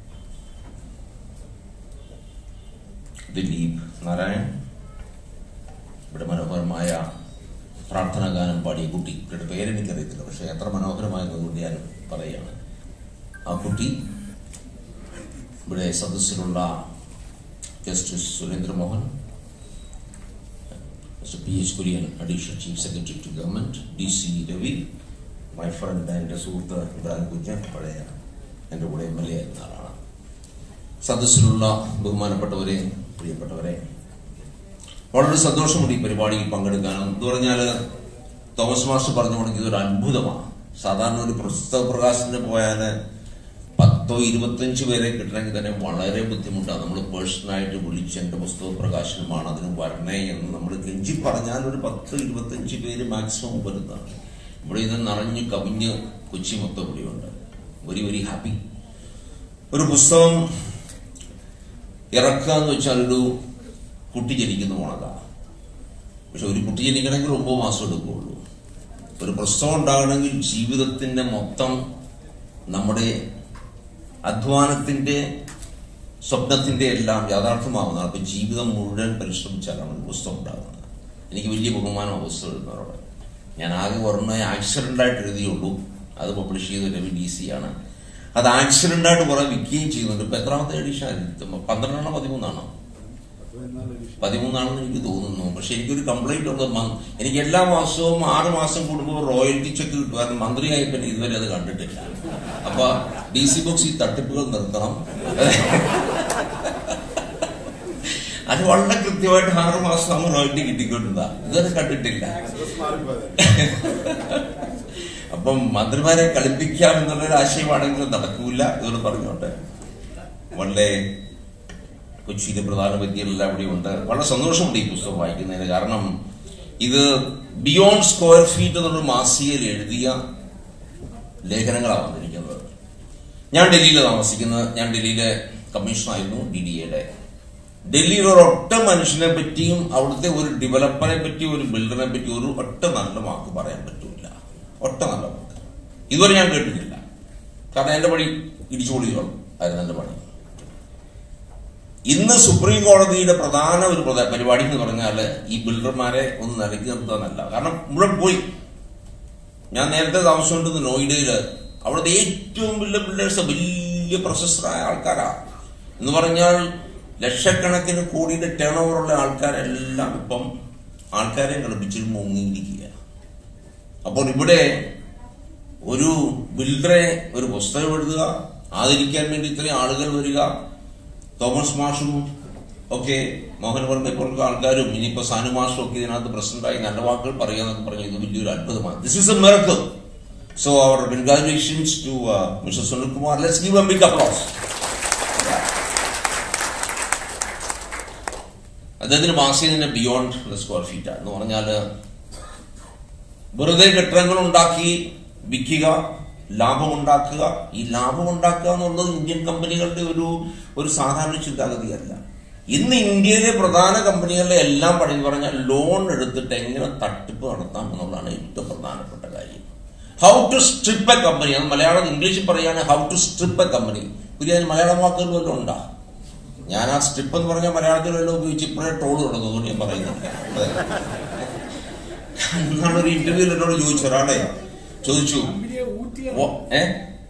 Dileep Narayan ഇവിടെ മനോഹരമായ പ്രാർത്ഥനാ ഗാനം പാടിയ കുട്ടി ഇവരുടെ പേരെനിക്കറിയത്തില്ല പക്ഷേ എത്ര മനോഹരമായതുകൊണ്ട് ഞാൻ പറയുകയാണ് ആ കുട്ടി ഇവിടെ സദസ്സിലുള്ള justice Surendramohan mister P H Kurian additional chief secretary to government D C Ravi my friend എൻ്റെ സുഹൃത്ത് ഇബ്രാഹിം കുഞ്ഞൻ പഴയ എൻ്റെ കൂടെ എം എൽ എ ആയിരുന്ന ആളാണ് സദസ്സിലുള്ള ബഹുമാനപ്പെട്ടവരെ പ്രിയപ്പെട്ടവരെ വളരെ സന്തോഷമുണ്ട് ഈ പരിപാടിയിൽ പങ്കെടുക്കാനും എന്ന് പറഞ്ഞാൽ തോമസ് മാസ്റ്റർ പറഞ്ഞു കൊടുക്കുക ഇതൊരു അത്ഭുതമാണ് സാധാരണ ഒരു പുസ്തക പ്രകാശനത്തിന് പോയാൽ പത്തോ ഇരുപത്തഞ്ച് പേരെ കിട്ടണമെങ്കിൽ തന്നെ വളരെ ബുദ്ധിമുട്ടാണ് നമ്മൾ പേഴ്സണലായിട്ട് വിളിച്ച് എൻ്റെ പുസ്തക പ്രകാശനമാണ് അതിന് വരണേ എന്ന് നമ്മൾ കെഞ്ചി പറഞ്ഞാൽ ഒരു പത്ത് ഇരുപത്തഞ്ച് പേര് മാക്സിമം വരുന്നതാണ് ഇവിടെ ഇത് നിറഞ്ഞ് കവിഞ്ഞ് കൊച്ചി മൊത്തം ഇവിടെയുണ്ട് വെരി വെരി ഹാപ്പി ഒരു പുസ്തകം ഇറക്കുക എന്ന് വെച്ചാൽ ഒരു കുട്ടി ജനിക്കുന്ന പോണതാ പക്ഷെ ഒരു കുട്ടി ജനിക്കണമെങ്കിൽ ഒമ്പത് മാസം എടുക്കുകയുള്ളൂ ഒരു പ്രസവം ഉണ്ടാകണമെങ്കിൽ ജീവിതത്തിന്റെ മൊത്തം നമ്മുടെ അധ്വാനത്തിന്റെ സ്വപ്നത്തിന്റെ എല്ലാം യാഥാർത്ഥ്യമാവുന്നതാണ് അപ്പൊ ജീവിതം മുഴുവൻ പരിശ്രമിച്ചാലാണ് ഒരു പുസ്തകം ഉണ്ടാകുന്നത് എനിക്ക് വലിയ ബഹുമാനം പുസ്തകം എഴുതുന്നവരോട് ഞാൻ ആകെ ഒരെണ്ണ ആക്സിഡന്റ് ആയിട്ട് എഴുതിയുള്ളൂ അത് പബ്ലിഷ് ചെയ്ത രവി ഡി സി ആണ് അത് ആക്സിഡന്റ് ആയിട്ട് കുറെ വിൽക്കുകയും ചെയ്യുന്നുണ്ട് ഇപ്പൊ എത്രാമത്തെ എഡിഷൻ ആയിരിക്കും പന്ത്രണ്ടാണോ പതിമൂന്നാണോ പതിമൂന്നാണെന്ന് എനിക്ക് തോന്നുന്നു പക്ഷെ എനിക്കൊരു കംപ്ലൈന്റ് ഉള്ളത് മ- എനിക്ക് എല്ലാ മാസവും ആറ് മാസം കൂടുമ്പോൾ റോയൽറ്റി ചെക്ക് കിട്ടുമായിരുന്നു മന്ത്രിയായപ്പോ ഇതുവരെ അത് കണ്ടിട്ടില്ല അപ്പൊ ഡി സി ബോക്സ് ഈ തട്ടിപ്പുകൾ നിർത്തണം അത് വളരെ കൃത്യമായിട്ട് ആറ് മാസം നമ്മൾ റോയൽറ്റി കിട്ടിക്കൊണ്ടിരുന്ന ഇതുവരെ കണ്ടിട്ടില്ല അപ്പം മന്ത്രിമാരെ കളിപ്പിക്കാം എന്നുള്ളൊരു ആശയമാണെങ്കിലും നടക്കൂല ഇതൊന്ന് പറഞ്ഞോട്ടെ വളരെ കൊച്ചിയിലെ പ്രധാന വ്യക്തികളെല്ലാം ഇവിടെ ഉണ്ട് വളരെ സന്തോഷമുണ്ട് ഈ പുസ്തകം വായിക്കുന്നതിന് കാരണം ഇത് ബിയോണ്ട് സ്ക്വയർ ഫീറ്റ് എന്നുള്ള മാസികയിൽ എഴുതിയ ലേഖനങ്ങളാണ് വന്നിരിക്കുന്നത് ഞാൻ ഡൽഹിയിൽ താമസിക്കുന്നത് ഞാൻ ഡൽഹിയിലെ കമ്മീഷണറായിരുന്നു ഡി ഡി എയുടെ ഡൽഹിയിൽ ഒരു ഒറ്റ മനുഷ്യനെ പറ്റിയും അവിടുത്തെ ഒരു ഡെവലപ്പറെ പറ്റി ഒരു ബിൽഡറിനെ പറ്റി ഒരു ഒറ്റ നല്ല വാക്ക് പറയാൻ പറ്റൂല ഒറ്റ നല്ല വാക്ക് ഇതുവരെ ഞാൻ കേട്ടിട്ടില്ല കാരണം എന്റെ പണി ഇടിച്ചുപൊളികൾ ആയിരുന്നു എന്റെ പണി ഇന്ന് സുപ്രീം കോടതിയുടെ പ്രധാന ഒരു പ്രധാ- പരിപാടി എന്ന് പറഞ്ഞാൽ ഈ ബിൽഡർമാരെ ഒന്ന് നിലയ്ക്ക് നിർത്താന്നല്ല കാരണം മുഴുവൻ പോയി ഞാൻ നേരത്തെ താമസിച്ചുകൊണ്ടിരുന്ന നോയിഡയില് അവിടുത്തെ ഏറ്റവും വലിയ ബിൽഡേഴ്സ് വലിയ പ്രൊസസ്സറായ ആൾക്കാരാ എന്ന് പറഞ്ഞാൽ ലക്ഷക്കണക്കിന് കോടിയുടെ ടേൺ ഓവറുള്ള ആൾക്കാരെല്ലാം ഇപ്പം ആൾക്കാരെ കളിപ്പിച്ചിട്ട് മുങ്ങിയിരിക്കുക അപ്പോൾ ഇവിടെ ഒരു ബിൽഡറെ ഒരു പുസ്തകം എഴുതുക ആദരിക്കാൻ വേണ്ടി ഇത്രയും ആളുകൾ വരിക തോമസ് മാഷും ഒക്കെ മോഹൻ വർമ്മ പോലുള്ള ആൾക്കാരും ഇനിയിപ്പോ സാനു മാഷും ഒക്കെ ഇതിനകത്ത് പ്രസിഡന്റായി നല്ല വാക്കുകൾ പറയുക എന്നൊക്കെ പറഞ്ഞു ഇത് വലിയൊരു അത്ഭുതമാണ് this is a miracle so our congratulations to mister Sunilkumar let's give a big applause അദ്ദേഹത്തിന് മാസിക തന്നെ ബിയോണ്ട് ദ സ്ക്വയർ ഫീറ്റ് എന്ന് പറഞ്ഞാല് വെറുതെ കെട്ടിടങ്ങൾ ഉണ്ടാക്കി വിൽക്കുക ലാഭമുണ്ടാക്കുക ഈ ലാഭമുണ്ടാക്കുക എന്നുള്ളത് ഇന്ത്യൻ കമ്പനികളുടെ ഒരു ഒരു സാധാരണ ചിന്താഗതിയല്ല ഇന്ന് ഇന്ത്യയിലെ പ്രധാന കമ്പനികളുടെ എല്ലാം പണി എന്ന് പറഞ്ഞാൽ ലോൺ എടുത്തിട്ട് എങ്ങനെ തട്ടിപ്പ് നടത്താം എന്നുള്ളതാണ് ഏറ്റവും പ്രധാനപ്പെട്ട കാര്യം how to strip a company അത് മലയാളം ഇംഗ്ലീഷിൽ പറയുകയാണ് how to strip a company പുതിയ മലയാളം വാക്കുകൾ വല്ലതും ഉണ്ടാ ഞാൻ ആ സ്ട്രിപ്പ് എന്ന് പറഞ്ഞാൽ മലയാളത്തിൽ വല്ലതും ഉപയോഗിച്ച് ഇപ്പോഴേ ട്രോൾ തുടങ്ങും അതുകൊണ്ട് ഞാൻ പറയുന്നത് അതെ. എന്നാളൊരു ഇന്റർവ്യൂവിൽ എന്നോട് ചോദിച്ചു ഒരാളെ ചോദിച്ചു ഓ, ഏ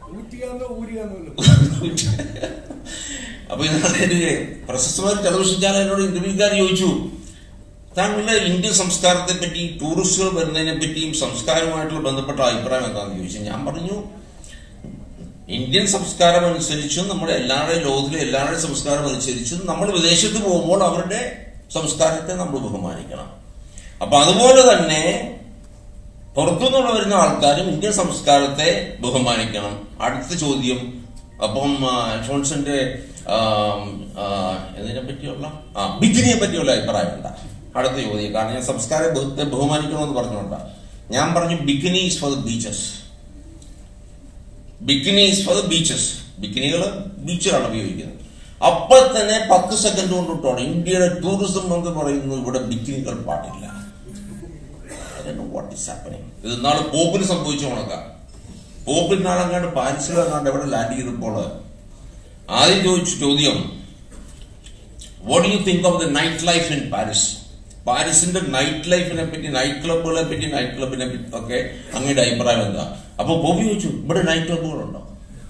അപ്പൊ ഇന്നലെ പ്രശസ്തമായ ടെലിവിഷൻ എന്നോട് ഇന്റർവ്യൂക്കാർ ചോദിച്ചു താങ്കളുടെ ഇന്ത്യൻ സംസ്കാരത്തെ പറ്റി ടൂറിസ്റ്റുകൾ വരുന്നതിനെ പറ്റിയും സംസ്കാരവുമായിട്ടുള്ള ബന്ധപ്പെട്ട അഭിപ്രായം എന്താണെന്ന് ചോദിച്ചു ഞാൻ പറഞ്ഞു ഇന്ത്യൻ സംസ്കാരം അനുസരിച്ചും നമ്മുടെ എല്ലാവരുടെയും ലോകത്തിലെ എല്ലാവരുടെയും സംസ്കാരം അനുസരിച്ചും നമ്മൾ വിദേശത്ത് പോകുമ്പോൾ അവരുടെ സംസ്കാരത്തെ നമ്മൾ ബഹുമാനിക്കണം അപ്പൊ അതുപോലെ തന്നെ പുറത്തുനിന്നുള്ള വരുന്ന ആൾക്കാരും ഇന്ത്യൻ സംസ്കാരത്തെ ബഹുമാനിക്കണം അടുത്ത ചോദ്യം അപ്പം ആ, അൽഫോൺസിന്റെ ആം, ആ, ഇതിനെ പറ്റിയുള്ള ആ ബിക്കിനിയെ പറ്റിയുള്ള അഭിപ്രായം എന്താ അടുത്ത ചോദ്യം കാരണം ഞാൻ സംസ്കാരത്തെ ബഹുമാനിക്കണമെന്ന് പറഞ്ഞുകൊണ്ടാ ഞാൻ പറഞ്ഞു bikini is for the beaches bikini is for the beaches ബിക്കിനികൾ ബീച്ചിലാണ് ഉപയോഗിക്കുന്നത് അപ്പൊ തന്നെ പത്ത് സെക്കൻഡ് കൊണ്ടിട്ടാണ് ഇന്ത്യയുടെ ടൂറിസം എന്ന് പറയുന്നത് ഇവിടെ ബിക്കിനികൾ പാടില്ല വാട്ട് ഈസ് ഹാപ്പനിങ് ഇത് നാളെ പോപ്പിന് സംഭവിച്ച കണക്കാം പോപ്പിൽ നാളെങ്ങാണ്ട് പാരീസിലെങ്ങാണ്ട് എവിടെ ലാൻഡ് ചെയ്തപ്പോൾ ആദ്യം ചോദിച്ച ചോദ്യം what you think of the night life in Paris പാരീസിന്റെ നൈറ്റ് ലൈഫിനെ പറ്റി നൈറ്റ് ക്ലബുകളെ പറ്റി നൈറ്റ് ക്ലബിനെ പറ്റി ഒക്കെ അങ്ങയുടെ അഭിപ്രായം എന്താ അപ്പൊ ബോബി ചോദിച്ചു ഇവിടെ നൈറ്റ് ക്ലബുകളുണ്ടോ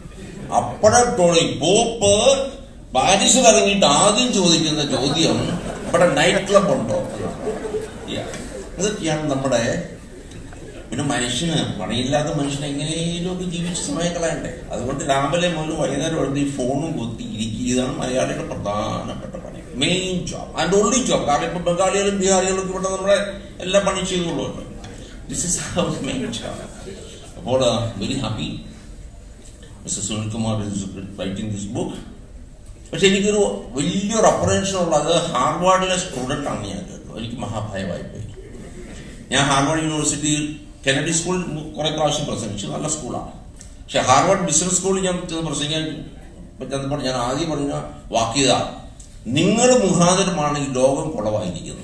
അപ്പഴേ ടോണി പോപ്പ് പാരീസിൽ ഇറങ്ങിയിട്ട് ആദ്യം ചോദിക്കുന്ന ചോദ്യം ഇവിടെ നൈറ്റ് ക്ലബ് ഉണ്ടോ Yeah. ഇതൊക്കെയാണ് നമ്മുടെ പിന്നെ മനുഷ്യന് പണിയില്ലാത്ത മനുഷ്യൻ എങ്ങനെയും ഒക്കെ ജീവിച്ച് സമയം കളയണ്ടേ അതുകൊണ്ട് രാവിലെ മുതൽ വൈകുന്നേരം വരെ ഈ ഫോണും കൊത്തി ഇരിക്കുക ഇതാണ് മലയാളിയുടെ പ്രധാനപ്പെട്ട പണി main job and only job കാരണം ഇപ്പൊ ബംഗാളികളും ബീഹാറികളും ഇവിടെ നമ്മുടെ എല്ലാ പണി ചെയ്തുകൊള്ളുമല്ലോ this is house main job അപ്പോൾ very happy mister Sunilkumar writing this book പക്ഷെ എനിക്കൊരു വലിയൊരു അപ്രഹെൻഷൻ ഉള്ളത് ഹാർവാർഡിലെ സ്റ്റുഡൻ്റ് ആണ് ഞാൻ കേട്ടു എനിക്ക് മഹാഭയമായി പോയി ഞാൻ ഹാർവാർഡ് യൂണിവേഴ്സിറ്റിയിൽ കെനഡി സ്കൂളിൽ കുറെ പ്രാവശ്യം പ്രസംഗിച്ചു നല്ല സ്കൂളാണ് പക്ഷെ ഹാർവാർഡ് ബിസിനസ് സ്കൂളിൽ ഞാൻ ചെന്ന് പ്രസംഗിക്കാൻ ചെന്നപ്പോൾ ഞാൻ ആദ്യം പറഞ്ഞ വാക്യത നിങ്ങൾ മുഖാന്തരമാണ് ഈ ലോകം കുളവായിരിക്കുന്നത്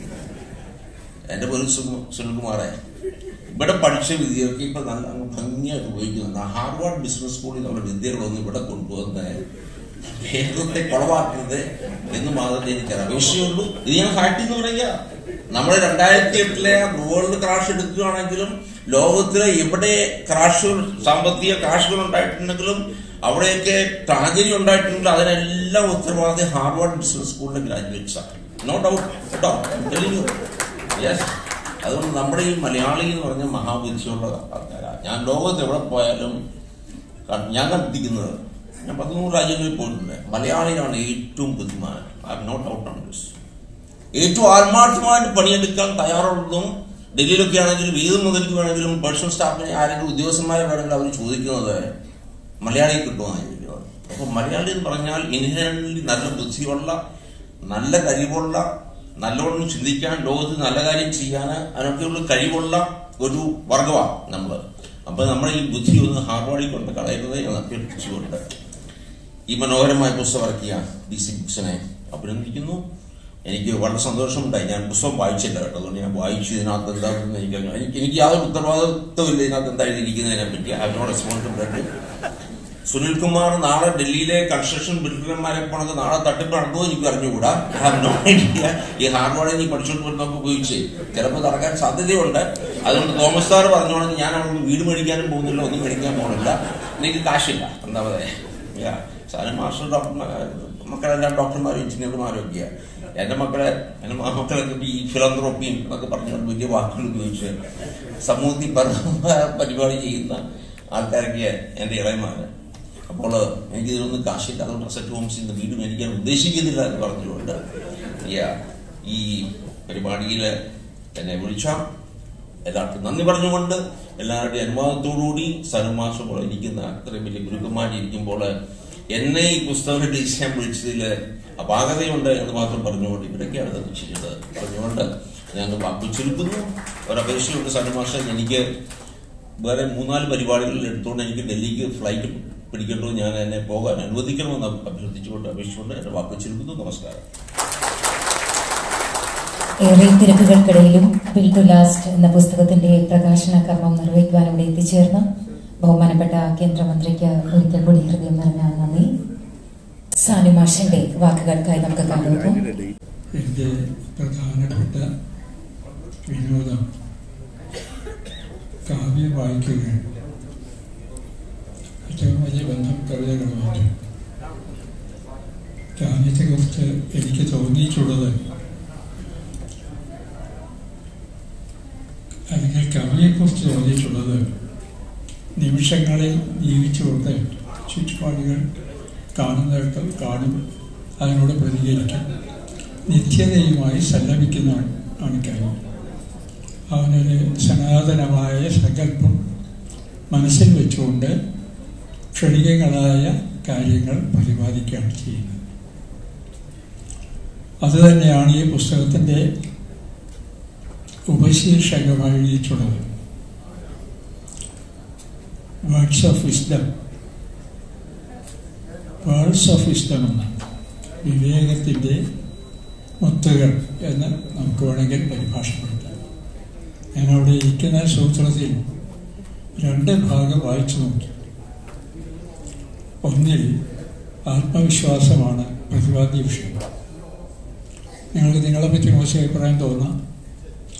എന്റെ പേര് സു- സുനിൽകുമാറെ ഇവിടെ പഠിച്ച വിദ്യകൾക്ക് ഇപ്പൊ നല്ല അങ്ങ് ഭംഗിയായിട്ട് ഉപയോഗിക്കുന്നുണ്ട് ഹാർവാർഡ് ബിസിനസ് സ്കൂളിൽ നിന്നുള്ള വിദ്യകളൊന്നും ഇവിടെ കൊണ്ടുവന്ന് കേരളത്തെ കുളവാക്കരുത് എന്ന് മാത്രമേ എനിക്ക് അപേക്ഷയുള്ളൂ ഇത് ഞാൻ ഫാക്ട് എന്ന് പറയുക നമ്മൾ രണ്ടായിരത്തി എട്ടിലെ വേൾഡ് ക്രാഷ് എടുക്കുകയാണെങ്കിലും ലോകത്തിലെ എവിടെ ക്രാഷുകൾ സാമ്പത്തിക ക്രാഷുകൾ ഉണ്ടായിട്ടുണ്ടെങ്കിലും അവിടെയൊക്കെ ട്രാജഡി ഉണ്ടായിട്ടുണ്ടെങ്കിൽ അതിനെല്ലാം ഉത്തരവാദി ഹാർവാർഡ് ബിസിനസ് സ്കൂളിലെ ഗ്രാജുവേറ്റ്സ് ആണ് നോ ഡൗട്ട് കേട്ടോ യെസ് അതുകൊണ്ട് നമ്മുടെ ഈ മലയാളി എന്ന് പറഞ്ഞ മഹാബുദ്ധിയുള്ള ആൾക്കാരാണ് ഞാൻ ലോകത്ത് എവിടെ പോയാലും ക- ഞാൻ കണ്ടിരിക്കുന്നത് ഞാൻ പതിനൂറ് രാജ്യങ്ങളിൽ പോയിട്ടുണ്ട് മലയാളിയാണ് ഏറ്റവും ബുദ്ധിമാൻ I have not out on this ഏറ്റവും ആത്മാർത്ഥമായിട്ട് പണിയെടുക്കാൻ തയ്യാറുള്ളതും ഡൽഹിയിലൊക്കെ ആണെങ്കിലും ഏത് മുതൽക്ക് വേണമെങ്കിലും പേഴ്സണൽ സ്റ്റാഫിനെ ആരെങ്കിലും ഉദ്യോഗസ്ഥന്മാരെ വേണമെങ്കിൽ അവർ ചോദിക്കുന്നത് മലയാളി കിട്ടുമെന്നാണ് ചോദിക്കുന്നത് അപ്പോൾ മലയാളി എന്ന് പറഞ്ഞാൽ ഇൻഹറന്റ്ലി നല്ല ബുദ്ധിയുള്ള നല്ല കഴിവുള്ള നല്ലോണം ചിന്തിക്കാൻ ലോകത്ത് നല്ല കാര്യം ചെയ്യാൻ അതിനൊക്കെയുള്ള കഴിവുള്ള ഒരു വർഗമാണ് നമ്മൾ അപ്പൊ നമ്മുടെ ഈ ബുദ്ധി ഒന്ന് ഹാർവാർഡിൽ കൊണ്ട് കളയരുത് എന്ന് അഭ്യർത്ഥിച്ചുകൊണ്ട് ഈ മനോഹരമായ പുസ്തകം ഇറക്കിയ ഡി സി ബുക്സിനെ അഭിനന്ദിക്കുന്നു എനിക്ക് വളരെ സന്തോഷമുണ്ടായി ഞാൻ പുസ്തകം വായിച്ചില്ല കേട്ടോ അതുകൊണ്ട് ഞാൻ വായിച്ചു ഇതിനകത്ത് എന്താണെന്ന് എനിക്ക് അറിയാം. എനിക്ക് എനിക്ക് യാതൊരു ഉത്തരവാദിത്വമില്ല ഇതിനകത്ത് എന്താ എഴുതിയിരിക്കുന്നതിനെ പറ്റി I have not responsibility Sunilkumar നാളെ ഡൽഹിയിലെ കൺസ്ട്രക്ഷൻ ബിൽഡർമാരെ പോണത് നാളെ തട്ടിപ്പ് നടക്കുമോ എനിക്ക് അറിഞ്ഞുകൂടാ I have no idea. ഈ ഹാർവാർഡിൽ നീ പഠിച്ചോണ്ട് വരുന്നൊക്കെ ഉപയോഗിച്ച് ചിലപ്പോൾ നടക്കാൻ സാധ്യതയുണ്ട് അതുകൊണ്ട് തോമസ് സാർ പറഞ്ഞോണെങ്കിൽ ഞാൻ അവിടെ വീട് മേടിക്കാനും പോകുന്നില്ല ഒന്നും മേടിക്കാൻ പോകുന്നില്ല എനിക്ക് കാശില്ല എന്താ പറയാ സാധനം മാസ്റ്റർ ഡോക്ടർമാർ മക്കളെല്ലാം ഡോക്ടർമാരും എഞ്ചിനീയർമാരും ഒക്കെയാണ് എന്റെ മക്കളെ എന്റെ മക്കളൊക്കെ ഈ ഫിലന്ത്രോപ്പിയും എന്നൊക്കെ പറഞ്ഞുകൊണ്ട് വലിയ വാക്കുകൾ ഉപയോഗിച്ച് സമൂഹത്തിൽ പരമായ പരിപാടി ചെയ്യുന്ന ആൾക്കാരൊക്കെ എന്റെ ഇളയമാര് അപ്പോൾ എനിക്ക് ഇതിലൊന്നും കാശില്ല അതുകൊണ്ട് അസറ്റ് ഹോംസിൽ നിന്ന് വീട് മേടിക്കാൻ ഉദ്ദേശിക്കുന്നില്ല എന്ന് പറഞ്ഞുകൊണ്ട് yeah, ഈ പരിപാടിയിൽ എന്നെ വിളിച്ച എല്ലാവർക്കും നന്ദി പറഞ്ഞുകൊണ്ട് എല്ലാവരുടെയും അനുവാദത്തോടുകൂടി സനുമാഷ പോലെ ഇരിക്കുന്ന അത്രയും വലിയ ഗുരുക്കന്മാരിയ്ക്കുമ്പോൾ എന്നെ ഈ പുസ്തകം റിലീസ് ചെയ്യാൻ വിളിച്ചതിൽ അപാകതയുണ്ട് എന്ന് മാത്രം പറഞ്ഞുകൊണ്ട് ഇവരൊക്കെയാണ് ഇത് ചെയ്തത് പറഞ്ഞുകൊണ്ട് ഞാൻ വാക്കു ചുരുക്കുന്നു ഒരപേക്ഷയുണ്ട് സനുമാഷ എനിക്ക് വേറെ മൂന്നാല് പരിപാടികളിൽ എടുത്തുകൊണ്ട് എനിക്ക് ഡൽഹിക്ക് ഫ്ലൈറ്റ് പിടിക്കേണ്ടത് ഞാൻ എന്നെ പോകാൻ അനുവദിക്കണമെന്ന് അഭ്യർത്ഥിച്ചുകൊണ്ട് അപേക്ഷിച്ചുകൊണ്ട് എന്റെ വാക്കു ചുരുക്കുന്നു നമസ്കാരം ഏറെ തിരക്കുകൾക്കിടയിലും ബിൽ ടു ലാസ്റ്റ് എന്ന പുസ്തകത്തിന്റെ പ്രകാശന കർമ്മം നിർവഹിക്കുവാൻ ഇവിടെ എത്തിച്ചേർന്ന ബഹുമാനപ്പെട്ട കേന്ദ്രമന്ത്രിക്ക് ഒരിക്കൽ കൂടി ഹൃദയം നിറഞ്ഞ നന്ദി സാനുമാഷിന്റെ വാക്കുകൾക്കായി നമുക്ക് കാതോർക്കാം എൻ്റെ പ്രധാനപ്പെട്ട വിനോദം കാവ്യം വായിക്കുകയാണ് ഏറ്റവും വലിയ ബന്ധം കവിതകളുമായിട്ട് കാവ്യത്തെക്കുറിച്ച് എനിക്ക് തോന്നിയിട്ടുള്ളത് അല്ലെങ്കിൽ കവിയെക്കുറിച്ച് തോന്നിയിട്ടുള്ളത് നിമിഷങ്ങളിൽ ജീവിച്ചുകൊണ്ട് ചുറ്റുപാടുകൾ കാണുന്നിടത്ത് കാണും അതിനോട് പ്രതികരിക്കും നിത്യതയുമായി സല്ലപിക്കുന്ന ആണ് കവി അവനൊരു സനാതനമായ സങ്കല്പം മനസ്സിൽ വെച്ചുകൊണ്ട് ക്ഷണികങ്ങളായ കാര്യങ്ങൾ പ്രതിപാദിക്കുകയാണ് ചെയ്യുന്നത് അതുതന്നെയാണ് ഈ പുസ്തകത്തിൻ്റെ ഉപശീർഷകമായി എഴുതിയിട്ടുള്ളത് words of wisdom words of wisdom എന്നാണ് വിവേകത്തിൻ്റെ മുത്തുകൾ എന്ന് നമുക്ക് വേണമെങ്കിൽ പരിഭാഷപ്പെടുത്താം ഞാനവിടെ ഇരിക്കുന്ന സൂത്രത്തിൽ രണ്ട് ഭാഗം വായിച്ചു നോക്കി ഒന്നിൽ ആത്മവിശ്വാസമാണ് പ്രതിപാദ്യ വിഷയം നിങ്ങൾക്ക് നിങ്ങളെപ്പറ്റി മോശം അഭിപ്രായം തോന്നാം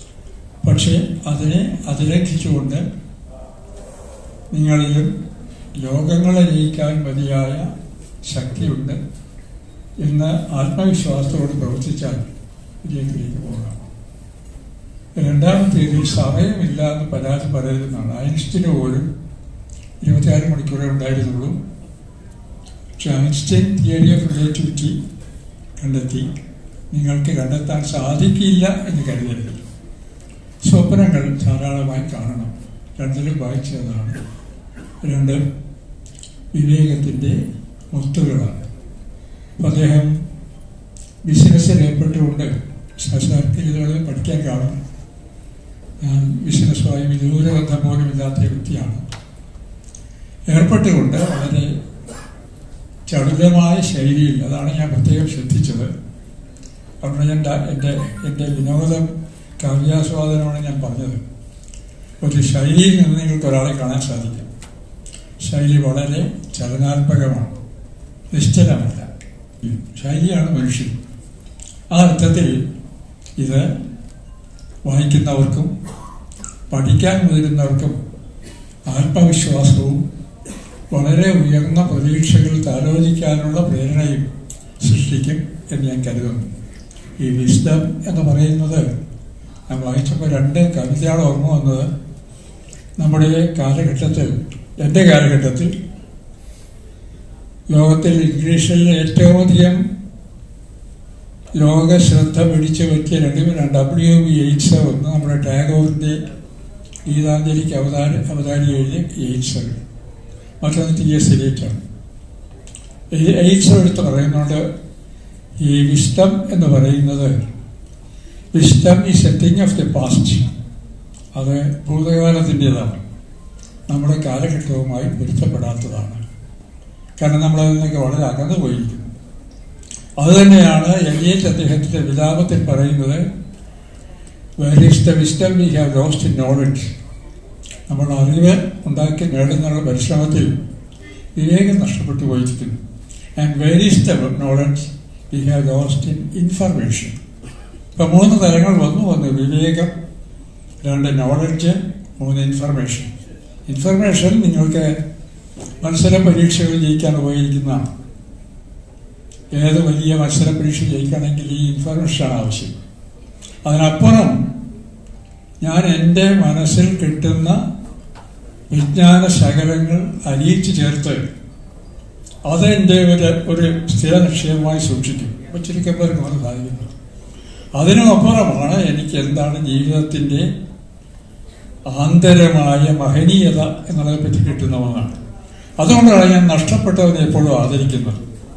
പക്ഷേ അതിനെ അതിലംഘിച്ചുകൊണ്ട് നിങ്ങളിലും ലോകങ്ങളെ ജയിക്കാൻ മതിയായ ശക്തിയുണ്ട് എന്ന് ആത്മവിശ്വാസത്തോട് പ്രവർത്തിച്ചാൽ വിജയത്തിലേക്ക് പോകാം രണ്ടാമത്തേതിൽ സമയമില്ല എന്ന് പരാതി പറയുന്നതാണ് ഐൻസ്റ്റീന് പോലും ഇരുപത്തിയാറ് മണിക്കൂറേ ഉണ്ടായിരുന്നുള്ളൂ പക്ഷെ ഐൻസ്റ്റൈൻ തിയറി ഓഫ് റിലേറ്റിവിറ്റി കണ്ടെത്തി നിങ്ങൾക്ക് കണ്ടെത്താൻ സാധിക്കില്ല എന്ന് കരുതരുത് സ്വപ്നങ്ങൾ ധാരാളമായി കാണണം രണ്ടിലും വായിച്ചതാണ് രണ്ട് വിവേകത്തിൻ്റെ മുത്തുകളാണ് അപ്പം അദ്ദേഹം ബിസിനസ്സിൽ ഏർപ്പെട്ടുകൊണ്ട് ശാസ്ത്രജ്ഞതകളെ പഠിക്കാൻ കാണും ഞാൻ ബിസിനസ്സുമായി വിദൂര ബന്ധം പോലും ഇല്ലാത്ത വ്യക്തിയാണ് ഏർപ്പെട്ടുകൊണ്ട് വളരെ ചടുലമായ ശൈലിയിൽ അതാണ് ഞാൻ പ്രത്യേകം ശ്രദ്ധിച്ചത് അവിടെ ഞാൻ ഡാ- എൻ്റെ എൻ്റെ വിനോദം കാവ്യാസ്വാദനമാണ് ഞാൻ പറഞ്ഞത് ഒരു ശൈലിയിൽ നിന്ന് നിങ്ങൾക്ക് ഒരാളെ കാണാൻ സാധിക്കും ശൈലി വളരെ ചലനാത്മകമാണ് നിശ്ചലമല്ല ശൈലിയാണ് മനുഷ്യൻ ആ അർത്ഥത്തിൽ ഇത് വായിക്കുന്നവർക്കും പഠിക്കാൻ മുതിരുന്നവർക്കും ആത്മവിശ്വാസവും വളരെ ഉയർന്ന പ്രതീക്ഷകൾ താലോചിക്കാനുള്ള പ്രേരണയും സൃഷ്ടിക്കും എന്ന് ഞാൻ കരുതുന്നു ഈ വിസ്ഡം എന്ന് പറയുന്നത് ഞാൻ വായിച്ചപ്പോൾ രണ്ട് കവിതയാണ് ഓർമ്മ വന്നത് നമ്മുടെ കാലഘട്ടത്തിൽ എൻ്റെ കാലഘട്ടത്തിൽ ലോകത്തിൽ ഇംഗ്ലീഷിൽ ഏറ്റവും അധികം ലോക ശ്രദ്ധ പിടിച്ചു പറ്റിയ രണ്ട് ഡബ്ല്യു ബി എയ്റ്റ്സ് ഒന്ന് നമ്മുടെ ടാഗോറിൻ്റെ ഗീതാഞ്ജലിക്ക് അവതാര അവതാരി എഴുതിയ എയ്റ്റ്സ് മറ്റൊന്ന് ടി എസ് എലിയറ്റാണ് എയ്റ്റ്സ് എടുത്ത് പറയുന്നുണ്ട് ഈ വിസ്റ്റം എന്ന് പറയുന്നത് wisdom is a thing of the past അത് ഭൂതകാലത്തിൻ്റെതാണ് നമ്മുടെ കാലഘട്ടവുമായി പൊരുത്തപ്പെടാത്തതാണ് കാരണം നമ്മളതിൽ നിന്നൊക്കെ വളരെ അകന്നു പോയിരിക്കുന്നു അതുതന്നെയാണ് എലിയറ്റ് അദ്ദേഹത്തിന്റെ വിലാപത്തിൽ പറയുന്നത് where is the wisdom we have lost in knowledge നമ്മൾ അറിവ് ഉണ്ടാക്കി നേടുന്നുള്ള പരിശ്രമത്തിൽ വിവേകം നഷ്ടപ്പെട്ടു പോയിരിക്കുന്നു and where is the knowledge we have lost in information ഇപ്പം മൂന്ന് തലങ്ങൾ വന്നു ഒന്ന് വിവേകം രണ്ട് നോളജ് മൂന്ന് ഇൻഫർമേഷൻ ഇൻഫർമേഷൻ നിങ്ങൾക്ക് മത്സര പരീക്ഷകൾ ജയിക്കാൻ ഉപയോഗിക്കുന്നതാണ് ഏത് വലിയ മത്സര പരീക്ഷ ജയിക്കണമെങ്കിൽ ഈ ഇൻഫർമേഷനാണ് ആവശ്യം അതിനപ്പുറം ഞാൻ എൻ്റെ മനസ്സിൽ കിട്ടുന്ന വിജ്ഞാന ശകലങ്ങൾ അലിയിച്ചു ചേർത്ത് അതെൻ്റെ ഒരു ഒരു സ്ഥിര നിക്ഷേപമായി സൂക്ഷിക്കും അപ്പോൾ ചുരുക്കം പേർക്ക് അത് സാധിക്കുന്നു അതിനുമപ്പുറമാണ് എനിക്ക് എന്താണ് ജീവിതത്തിൻ്റെ ആന്തരമായ മഹനീയത എന്നുള്ളതിനെ പറ്റി കിട്ടുന്ന ഒന്നാണ് അതുകൊണ്ടാണ് ഞാൻ നഷ്ടപ്പെട്ടവനെ എപ്പോഴും ആദരിക്കുന്നത്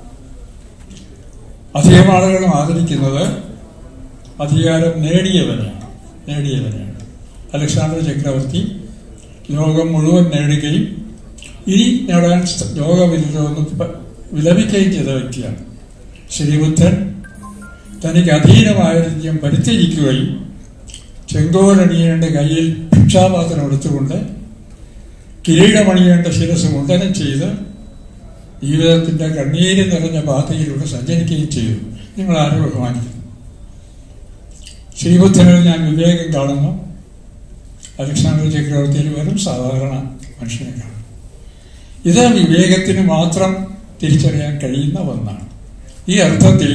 അധികം ആളുകളും ആദരിക്കുന്നത് അധികാരം നേടിയവനെയാണ് നേടിയവനെയാണ് അലക്സാണ്ടർ ചക്രവർത്തി ലോകം മുഴുവൻ നേടുകയും ഇനി നേടാൻ സ്ഥ- ലോകമില്ലല്ലോ എന്ന് പ- വിലപിക്കുകയും ചെയ്ത വ്യക്തിയാണ് ശ്രീബുദ്ധൻ തനിക്ക് അധീനമായ രാജ്യം പരിത്യജിക്കുകയും ചെങ്കോലണിയേണ്ട കയ്യിൽ ഭിക്ഷാപാത്രം എടുത്തുകൊണ്ട് കിരീടമണിയേണ്ട ശിരസ് മുണ്ടനം ചെയ്ത് ജീവിതത്തിന്റെ കണ്ണീര് നിറഞ്ഞ പാതയിലൂടെ സഞ്ചരിക്കുകയും ചെയ്തു നിങ്ങൾ ആരും ബഹുമാനിക്കുന്നു ശ്രീബുദ്ധനിൽ ഞാൻ വിവേകം കാണുന്നു അലക്സാണ്ടർ ചക്രവർത്തിയിൽ വെറും സാധാരണ മനുഷ്യനെ കാണുന്നു ഇത് വിവേകത്തിന് മാത്രം തിരിച്ചറിയാൻ കഴിയുന്ന ഒന്നാണ് ഈ അർത്ഥത്തിൽ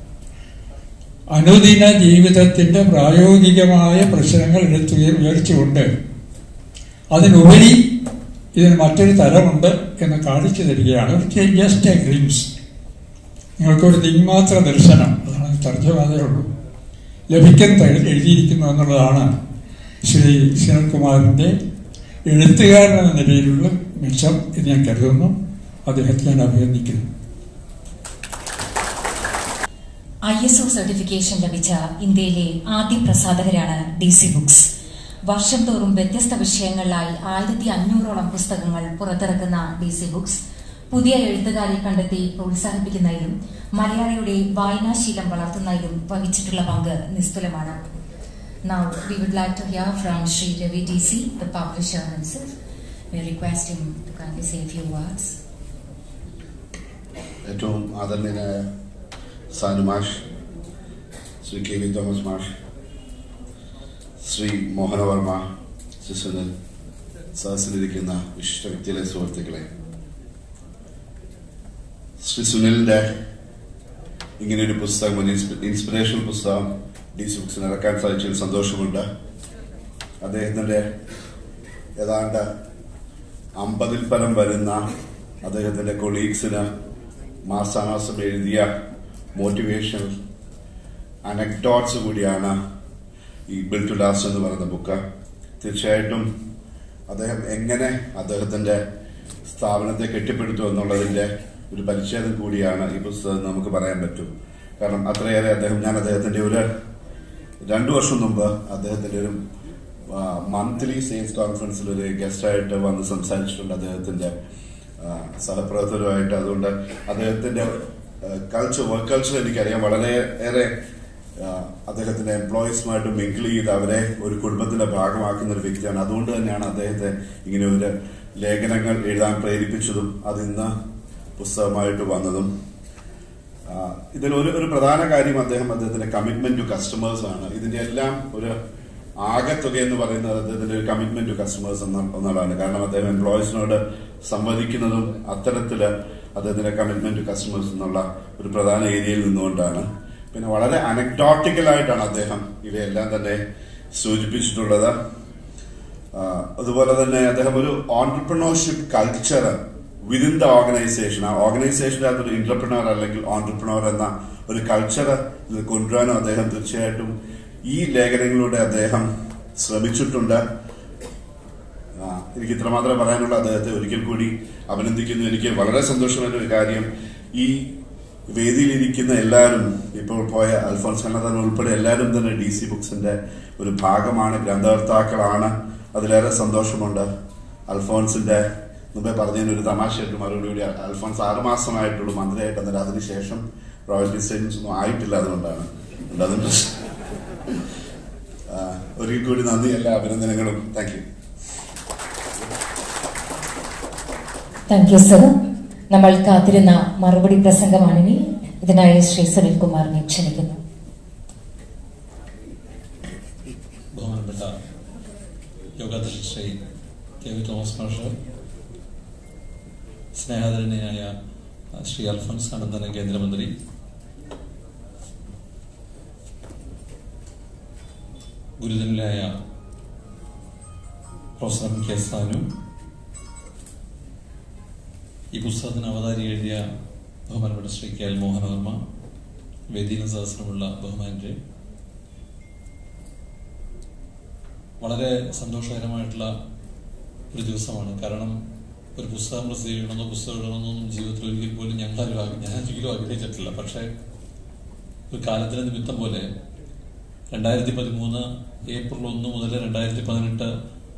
അനുദിന ജീവിതത്തിന്റെ പ്രായോഗികമായ പ്രശ്നങ്ങൾ എടുത്തു ഉയർച്ചുകൊണ്ട് അതിനുപരി ഇതിന് മറ്റൊരു തരമുണ്ട് എന്ന് കാണിച്ചു തരികയാണ് ജസ്റ്റ് എ ഗ്ലിംസ് നിങ്ങൾക്കൊരു ദിങ്മാത്ര ദർശനം അതാണ് തർജ്ജമാതേ ഉള്ളൂ ലഭിക്കുന്ന എഴുതിയിരിക്കുന്നു എന്നുള്ളതാണ് ശ്രീ ശരൺകുമാറിൻ്റെ എഴുത്തുകാരൻ എന്ന നിലയിലുള്ള മെച്ചം എന്ന് ഞാൻ കരുതുന്നു അദ്ദേഹത്തെ ഞാൻ അഭിനന്ദിക്കുന്നു ഐ എസ് ഒ സർട്ടിഫിക്കേഷൻ ലഭിച്ച ഇന്ത്യയിലെ ആദ്യ പ്രസാധകരാണ് ഡി സി ബുക്സ് വർഷം തോറും വ്യത്യസ്ത വിഷയങ്ങളിലായി ആയിരത്തി അഞ്ഞൂറോളം പുസ്തകങ്ങൾ പുറത്തിറക്കുന്ന ഡി സി ബുക്സ് പുതിയ എഴുത്തുകാരെ കണ്ടെത്തി പ്രോത്സാഹിപ്പിക്കുന്നതിലും മലയാളിയുടെ വായനാശീലം വളർത്തുന്നതിലും വഹിച്ചിട്ടുള്ള പങ്ക് നിസ്തുലമാണ് Now, we would like to hear from Sri Ravi DC, the publisher himself. We request him to kindly say a few words. ഏറ്റവും ആദരണീയനായ സാനു മാഷ് ശ്രീ കെ വി തോമസ് മാഷ് ശ്രീ മോഹനവർമ്മ ശ്രീ സുനിൽ സദസ്സിലിരിക്കുന്ന വിശിഷ്ട വ്യക്തികളെ സുഹൃത്തുക്കളെ ശ്രീ സുനിലിന്റെ ഇങ്ങനെ ഒരു പുസ്തകം ഒരു ഇൻസ്പിറേഷണൽ പുസ്തകം ഡി സി ബുക്സിന് ഇറക്കാൻ സാധിച്ചതിൽ സന്തോഷമുണ്ട് അദ്ദേഹത്തിന്റെ ഏതാണ്ട് അമ്പതിൽ പരം വരുന്ന അദ്ദേഹത്തിന്റെ കൊളീഗ്സിന് മാസാമാസം എഴുതിയ മോട്ടിവേഷണൽ അനക്ഡോട്ട്സ് കൂടിയാണ് ഈ ബിൽ ടു ലാസ്റ്റ് എന്ന് പറയുന്ന ബുക്ക് തീർച്ചയായിട്ടും അദ്ദേഹം എങ്ങനെ അദ്ദേഹത്തിന്റെ സ്ഥാപനത്തെ കെട്ടിപ്പടുത്തു എന്നുള്ളതിന്റെ ഒരു പരിച്ഛേദം കൂടിയാണ് ഈ പുസ്തകം നമുക്ക് പറയാൻ പറ്റും കാരണം അത്രയേറെ അദ്ദേഹം ഞാൻ അദ്ദേഹത്തിന്റെ ഒരു രണ്ടു വർഷം മുമ്പ് അദ്ദേഹത്തിന്റെ ഒരു മന്ത്ലി സെയിൽസ് കോൺഫറൻസിൽ ഒരു ഗസ്റ്റായിട്ട് വന്ന് സംസാരിച്ചിട്ടുണ്ട് അദ്ദേഹത്തിന്റെ ആ, സഹപ്രവർത്തകരുമായിട്ട് അതുകൊണ്ട് അദ്ദേഹത്തിന്റെ കൾച്ചർ വർക്ക് കൾച്ചർ എനിക്കറിയാം വളരെ ഏറെ ആ, അദ്ദേഹത്തിന്റെ എംപ്ലോയീസുമായിട്ട് മിങ്കിൾ ചെയ്ത് അവരെ ഒരു കുടുംബത്തിന്റെ ഭാഗമാക്കുന്ന ഒരു വ്യക്തിയാണ് അതുകൊണ്ട് തന്നെയാണ് അദ്ദേഹത്തെ ഇങ്ങനെ ഒരു ലേഖനങ്ങൾ എഴുതാൻ പ്രേരിപ്പിച്ചതും അത് ഇന്ന് പുസ്തകമായിട്ട് വന്നതും ആ, ഇതിൽ ഒരു ഒരു പ്രധാന കാര്യം അദ്ദേഹം അദ്ദേഹത്തിന്റെ കമ്മിറ്റ്മെന്റ് ടു കസ്റ്റമേഴ്സ് ആണ് ഇതിന്റെ എല്ലാം ഒരു ആകെത്തുക എന്ന് പറയുന്നത് അദ്ദേഹത്തിന്റെ ഒരു കമ്മിറ്റ്മെന്റ് ടു കസ്റ്റമേഴ്സ് എന്നുള്ളതാണ് കാരണം അദ്ദേഹം എംപ്ലോയീസിനോട് സംവദിക്കുന്നതും അത്തരത്തില് അദ്ദേഹത്തിന്റെ കമ്മിറ്റ്മെന്റ് ടു കസ്റ്റമേഴ്സ് എന്നുള്ള ഒരു പ്രധാന ഏരിയയിൽ നിന്നുകൊണ്ടാണ് പിന്നെ വളരെ അനക്ഡോട്ടിക്കൽ ആയിട്ടാണ് അദ്ദേഹം ഇവയെല്ലാം തന്നെ സൂചിപ്പിച്ചിട്ടുള്ളത് ആ, അതുപോലെ തന്നെ അദ്ദേഹം ഒരു entrepreneurship culture within the organization ആ ഓർഗനൈസേഷൻ്റെ അകത്തൊരു ഇന്റർപ്രണർ അല്ലെങ്കിൽ ഓൺടർപ്രണർ എന്ന ഒരു കൾച്ചർ കൊണ്ടുവരാനും അദ്ദേഹം തീർച്ചയായിട്ടും ഈ ലേഖനങ്ങളിലൂടെ അദ്ദേഹം ശ്രമിച്ചിട്ടുണ്ട് ആ, എനിക്ക് ഇത്രമാത്രമേ പറയാനുള്ള അദ്ദേഹത്തെ ഒരിക്കൽ കൂടി അഭിനന്ദിക്കുന്നു എനിക്ക് വളരെ സന്തോഷമായ ഒരു കാര്യം ഈ വേദിയിലിരിക്കുന്ന എല്ലാവരും ഇപ്പോൾ പോയ അൽഫോൺസ് കണ്ണതൻ ഉൾപ്പെടെ എല്ലാവരും തന്നെ ഡി സി ബുക്സിന്റെ ഒരു ഭാഗമാണ് ഗ്രന്ഥകർത്താക്കളാണ് അതിലേറെ സന്തോഷമുണ്ട് അൽഫോൺസിന്റെ മുമ്പേ പറഞ്ഞതിന് ഒരു തമാശയായിട്ട് മറുപടി കൂടി അൽഫോൺസ് ആറുമാസമായിട്ടുള്ളൂ മന്ത്രിയായിട്ട് അന്നേരം അതിനുശേഷം റോയൽറ്റി സ്റ്റേഷൻസ് ഒന്നും ആയിട്ടില്ല അതുകൊണ്ടാണ് അതുകൊണ്ട് അതിന്റെ ആ, ഒരിക്കൽ കൂടി നന്ദി എല്ലാ അഭിനന്ദനങ്ങളും thank you thank you sir നമ്മൾ കാത്തിരുന്ന മറുപടി പ്രസംഗമാണിനി ഇതിനായി ശ്രീ സുനിൽ കുമാറിനെ ക്ഷണിക്കുന്നു ബഹുമാനപ്പെട്ട യോഗാധ്യക്ഷൻ ശ്രീ കെ വി തോമസ് മാഷ് സ്നേഹാദരണീയനായ ശ്രീ അൽഫോൻസ് അനന്തന കേന്ദ്രമന്ത്രി ഗുരുജനായ പ്രൊഫസർ എം കെ സാനു ഈ പുസ്തകത്തിന് അവതാരി എഴുതിയ ബഹുമാനപ്പെട്ട ശ്രീ കെ എൽ മോഹനവർമ്മ വേദിയിലും സദസ്സിലുമുള്ള ബഹുമാനരെ വളരെ സന്തോഷകരമായിട്ടുള്ള ഒരു ദിവസമാണ് കാരണം ഒരു പുസ്തകം പ്രസിദ്ധീകരിക്കണമെന്നോ പുസ്തകം എഴുതണമെന്നൊന്നും ജീവിതത്തിൽ ഒരിക്കൽ പോലും ഞങ്ങളാരും ആഗ്ര- ഞാൻ ഒരിക്കലും ആഗ്രഹിച്ചിട്ടില്ല പക്ഷേ ഒരു കാലത്തിന് നിമിത്തം പോലെ രണ്ടായിരത്തി പതിമൂന്ന് ഏപ്രിൽ ഒന്ന് മുതൽ രണ്ടായിരത്തി പതിനെട്ട്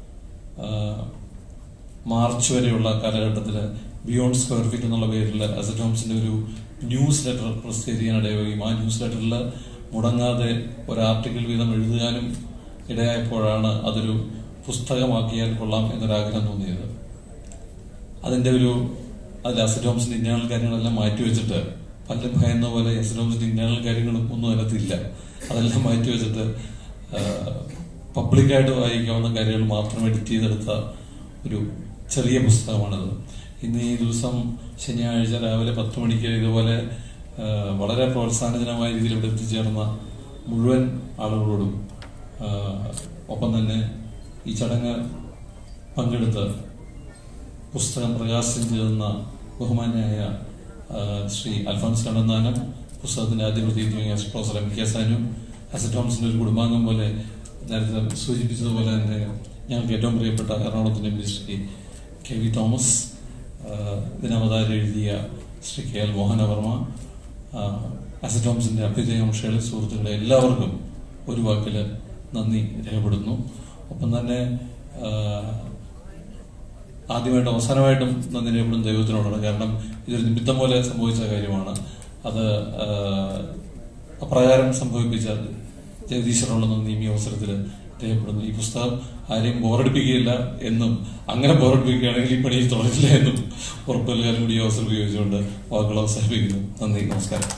മാർച്ച് വരെയുള്ള കാലഘട്ടത്തിൽ ബിയോണ്ട് സ്ക്വയർ ഫീറ്റ് എന്നുള്ള പേരിൽ അസറ്റ് ഹോംസിന്റെ ഒരു ന്യൂസ് ലെറ്റർ പ്രസിദ്ധീകരിക്കാൻ ഇടയാവുകയും ആ ന്യൂസ് ലെറ്ററിൽ മുടങ്ങാതെ ഒരു ആർട്ടിക്കിൾ വീതം എഴുതാനും ഇടയായപ്പോഴാണ് അതൊരു പുസ്തകമാക്കിയാൽ കൊള്ളാം എന്നൊരാഗ്രഹം തോന്നിയത് അതിന്റെ ഒരു അതിൽ അസറ്റ് ഹോംസിന്റെ ഇന്റേണൽ കാര്യങ്ങളെല്ലാം മാറ്റിവെച്ചിട്ട് പലരും ഭയന്ന പോലെ അസറ്റ് ഹോംസിന്റെ ഇന്റേണൽ കാര്യങ്ങളും ഒന്നും അതിനകത്തില്ല അതെല്ലാം മാറ്റിവെച്ചിട്ട് പബ്ലിക്കായിട്ട് വായിക്കാവുന്ന കാര്യങ്ങൾ മാത്രം എഡിറ്റ് ചെയ്തെടുത്ത ഒരു ചെറിയ പുസ്തകമാണിത് ഇന്ന് ഈ ദിവസം ശനിയാഴ്ച രാവിലെ പത്ത് മണിക്ക് ഇതുപോലെ ആ, വളരെ പ്രോത്സാഹനജനമായ രീതിയിൽ ഇവിടെ എത്തിച്ചേർന്ന മുഴുവൻ ആളുകളോടും ആ, ഒപ്പം തന്നെ ഈ ചടങ്ങ് പങ്കെടുത്ത് പുസ്തകം പ്രകാശനം ചെയ്യുന്ന ബഹുമാന്യായ ആ, ശ്രീ അൽഫോൻസ് കണ്ണന്താനം പുസ്തകത്തിന്റെ ആദ്യ പ്രതിനിധിയായ professor M K Sanu asset ഹോംസിന്റെ ഒരു കുടുംബാംഗം പോലെ നേരത്തെ സൂചിപ്പിച്ചതുപോലെ തന്നെ ഞങ്ങൾക്ക് ഏറ്റവും പ്രിയപ്പെട്ട എറണാകുളത്തിന്റെ M Shri K V Thomas ആ, ഇതിനവതാരം എഴുതിയ ശ്രീ കെ എൽ മോഹനവർമ്മ ആ, അസറ്റ് ഹോംസിന്റെ അഭ്യുദയം ഷേളി സുഹൃത്തുക്കളെ എല്ലാവർക്കും ഒരു വാക്കില് നന്ദി രേഖപ്പെടുന്നു ഒപ്പം തന്നെ ആ, ആദ്യമായിട്ടും അവസാനമായിട്ടും നന്ദി രേഖപ്പെടുന്ന ദൈവത്തിനോടാണ് കാരണം ഇതൊരു നിമിത്തം പോലെ സംഭവിച്ച കാര്യമാണ് അത് ആ, അപ്രകാരം സംഭവിപ്പിച്ച ജഗദീശ്വരനുള്ള നന്ദി ഈ അവസരത്തിൽ രേഖപ്പെടുന്നു ഈ പുസ്തകം ആരെയും ബോറടിപ്പിക്കുകയില്ല എന്നും അങ്ങനെ ബോറടിപ്പിക്കുകയാണെങ്കിൽ ഈ പണിയിൽ തുടരില്ല എന്നും ഉറപ്പ് നൽകാനും കൂടി ഈ അവസരം ഉപയോഗിച്ചുകൊണ്ട് വാക്കുകൾ അവസാനിപ്പിക്കുന്നു നന്ദി നമസ്കാരം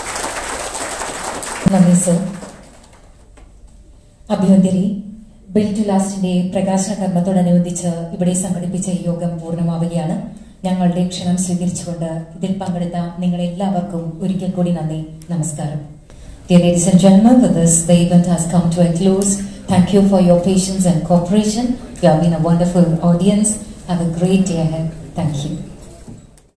നന്ദി സർ അഭിനന്ദരി ബിൽ ടു ലാസ്റ്റിന്റെ പ്രകാശന കർമ്മത്തോടനുബന്ധിച്ച് ഇവിടെ സംഘടിപ്പിച്ച ഈ യോഗം പൂർണ്ണമാവുകയാണ് ഞങ്ങളുടെ ക്ഷണം സ്വീകരിച്ചുകൊണ്ട് ഇതിൽ പങ്കെടുത്ത നിങ്ങളെല്ലാവർക്കും ഒരിക്കൽ കൂടി നന്ദി നമസ്കാരം Dear ladies and gentlemen, with this, the event has come to a close. Thank you for your patience and cooperation. You have been a wonderful audience. Have a great day ahead. Thank you.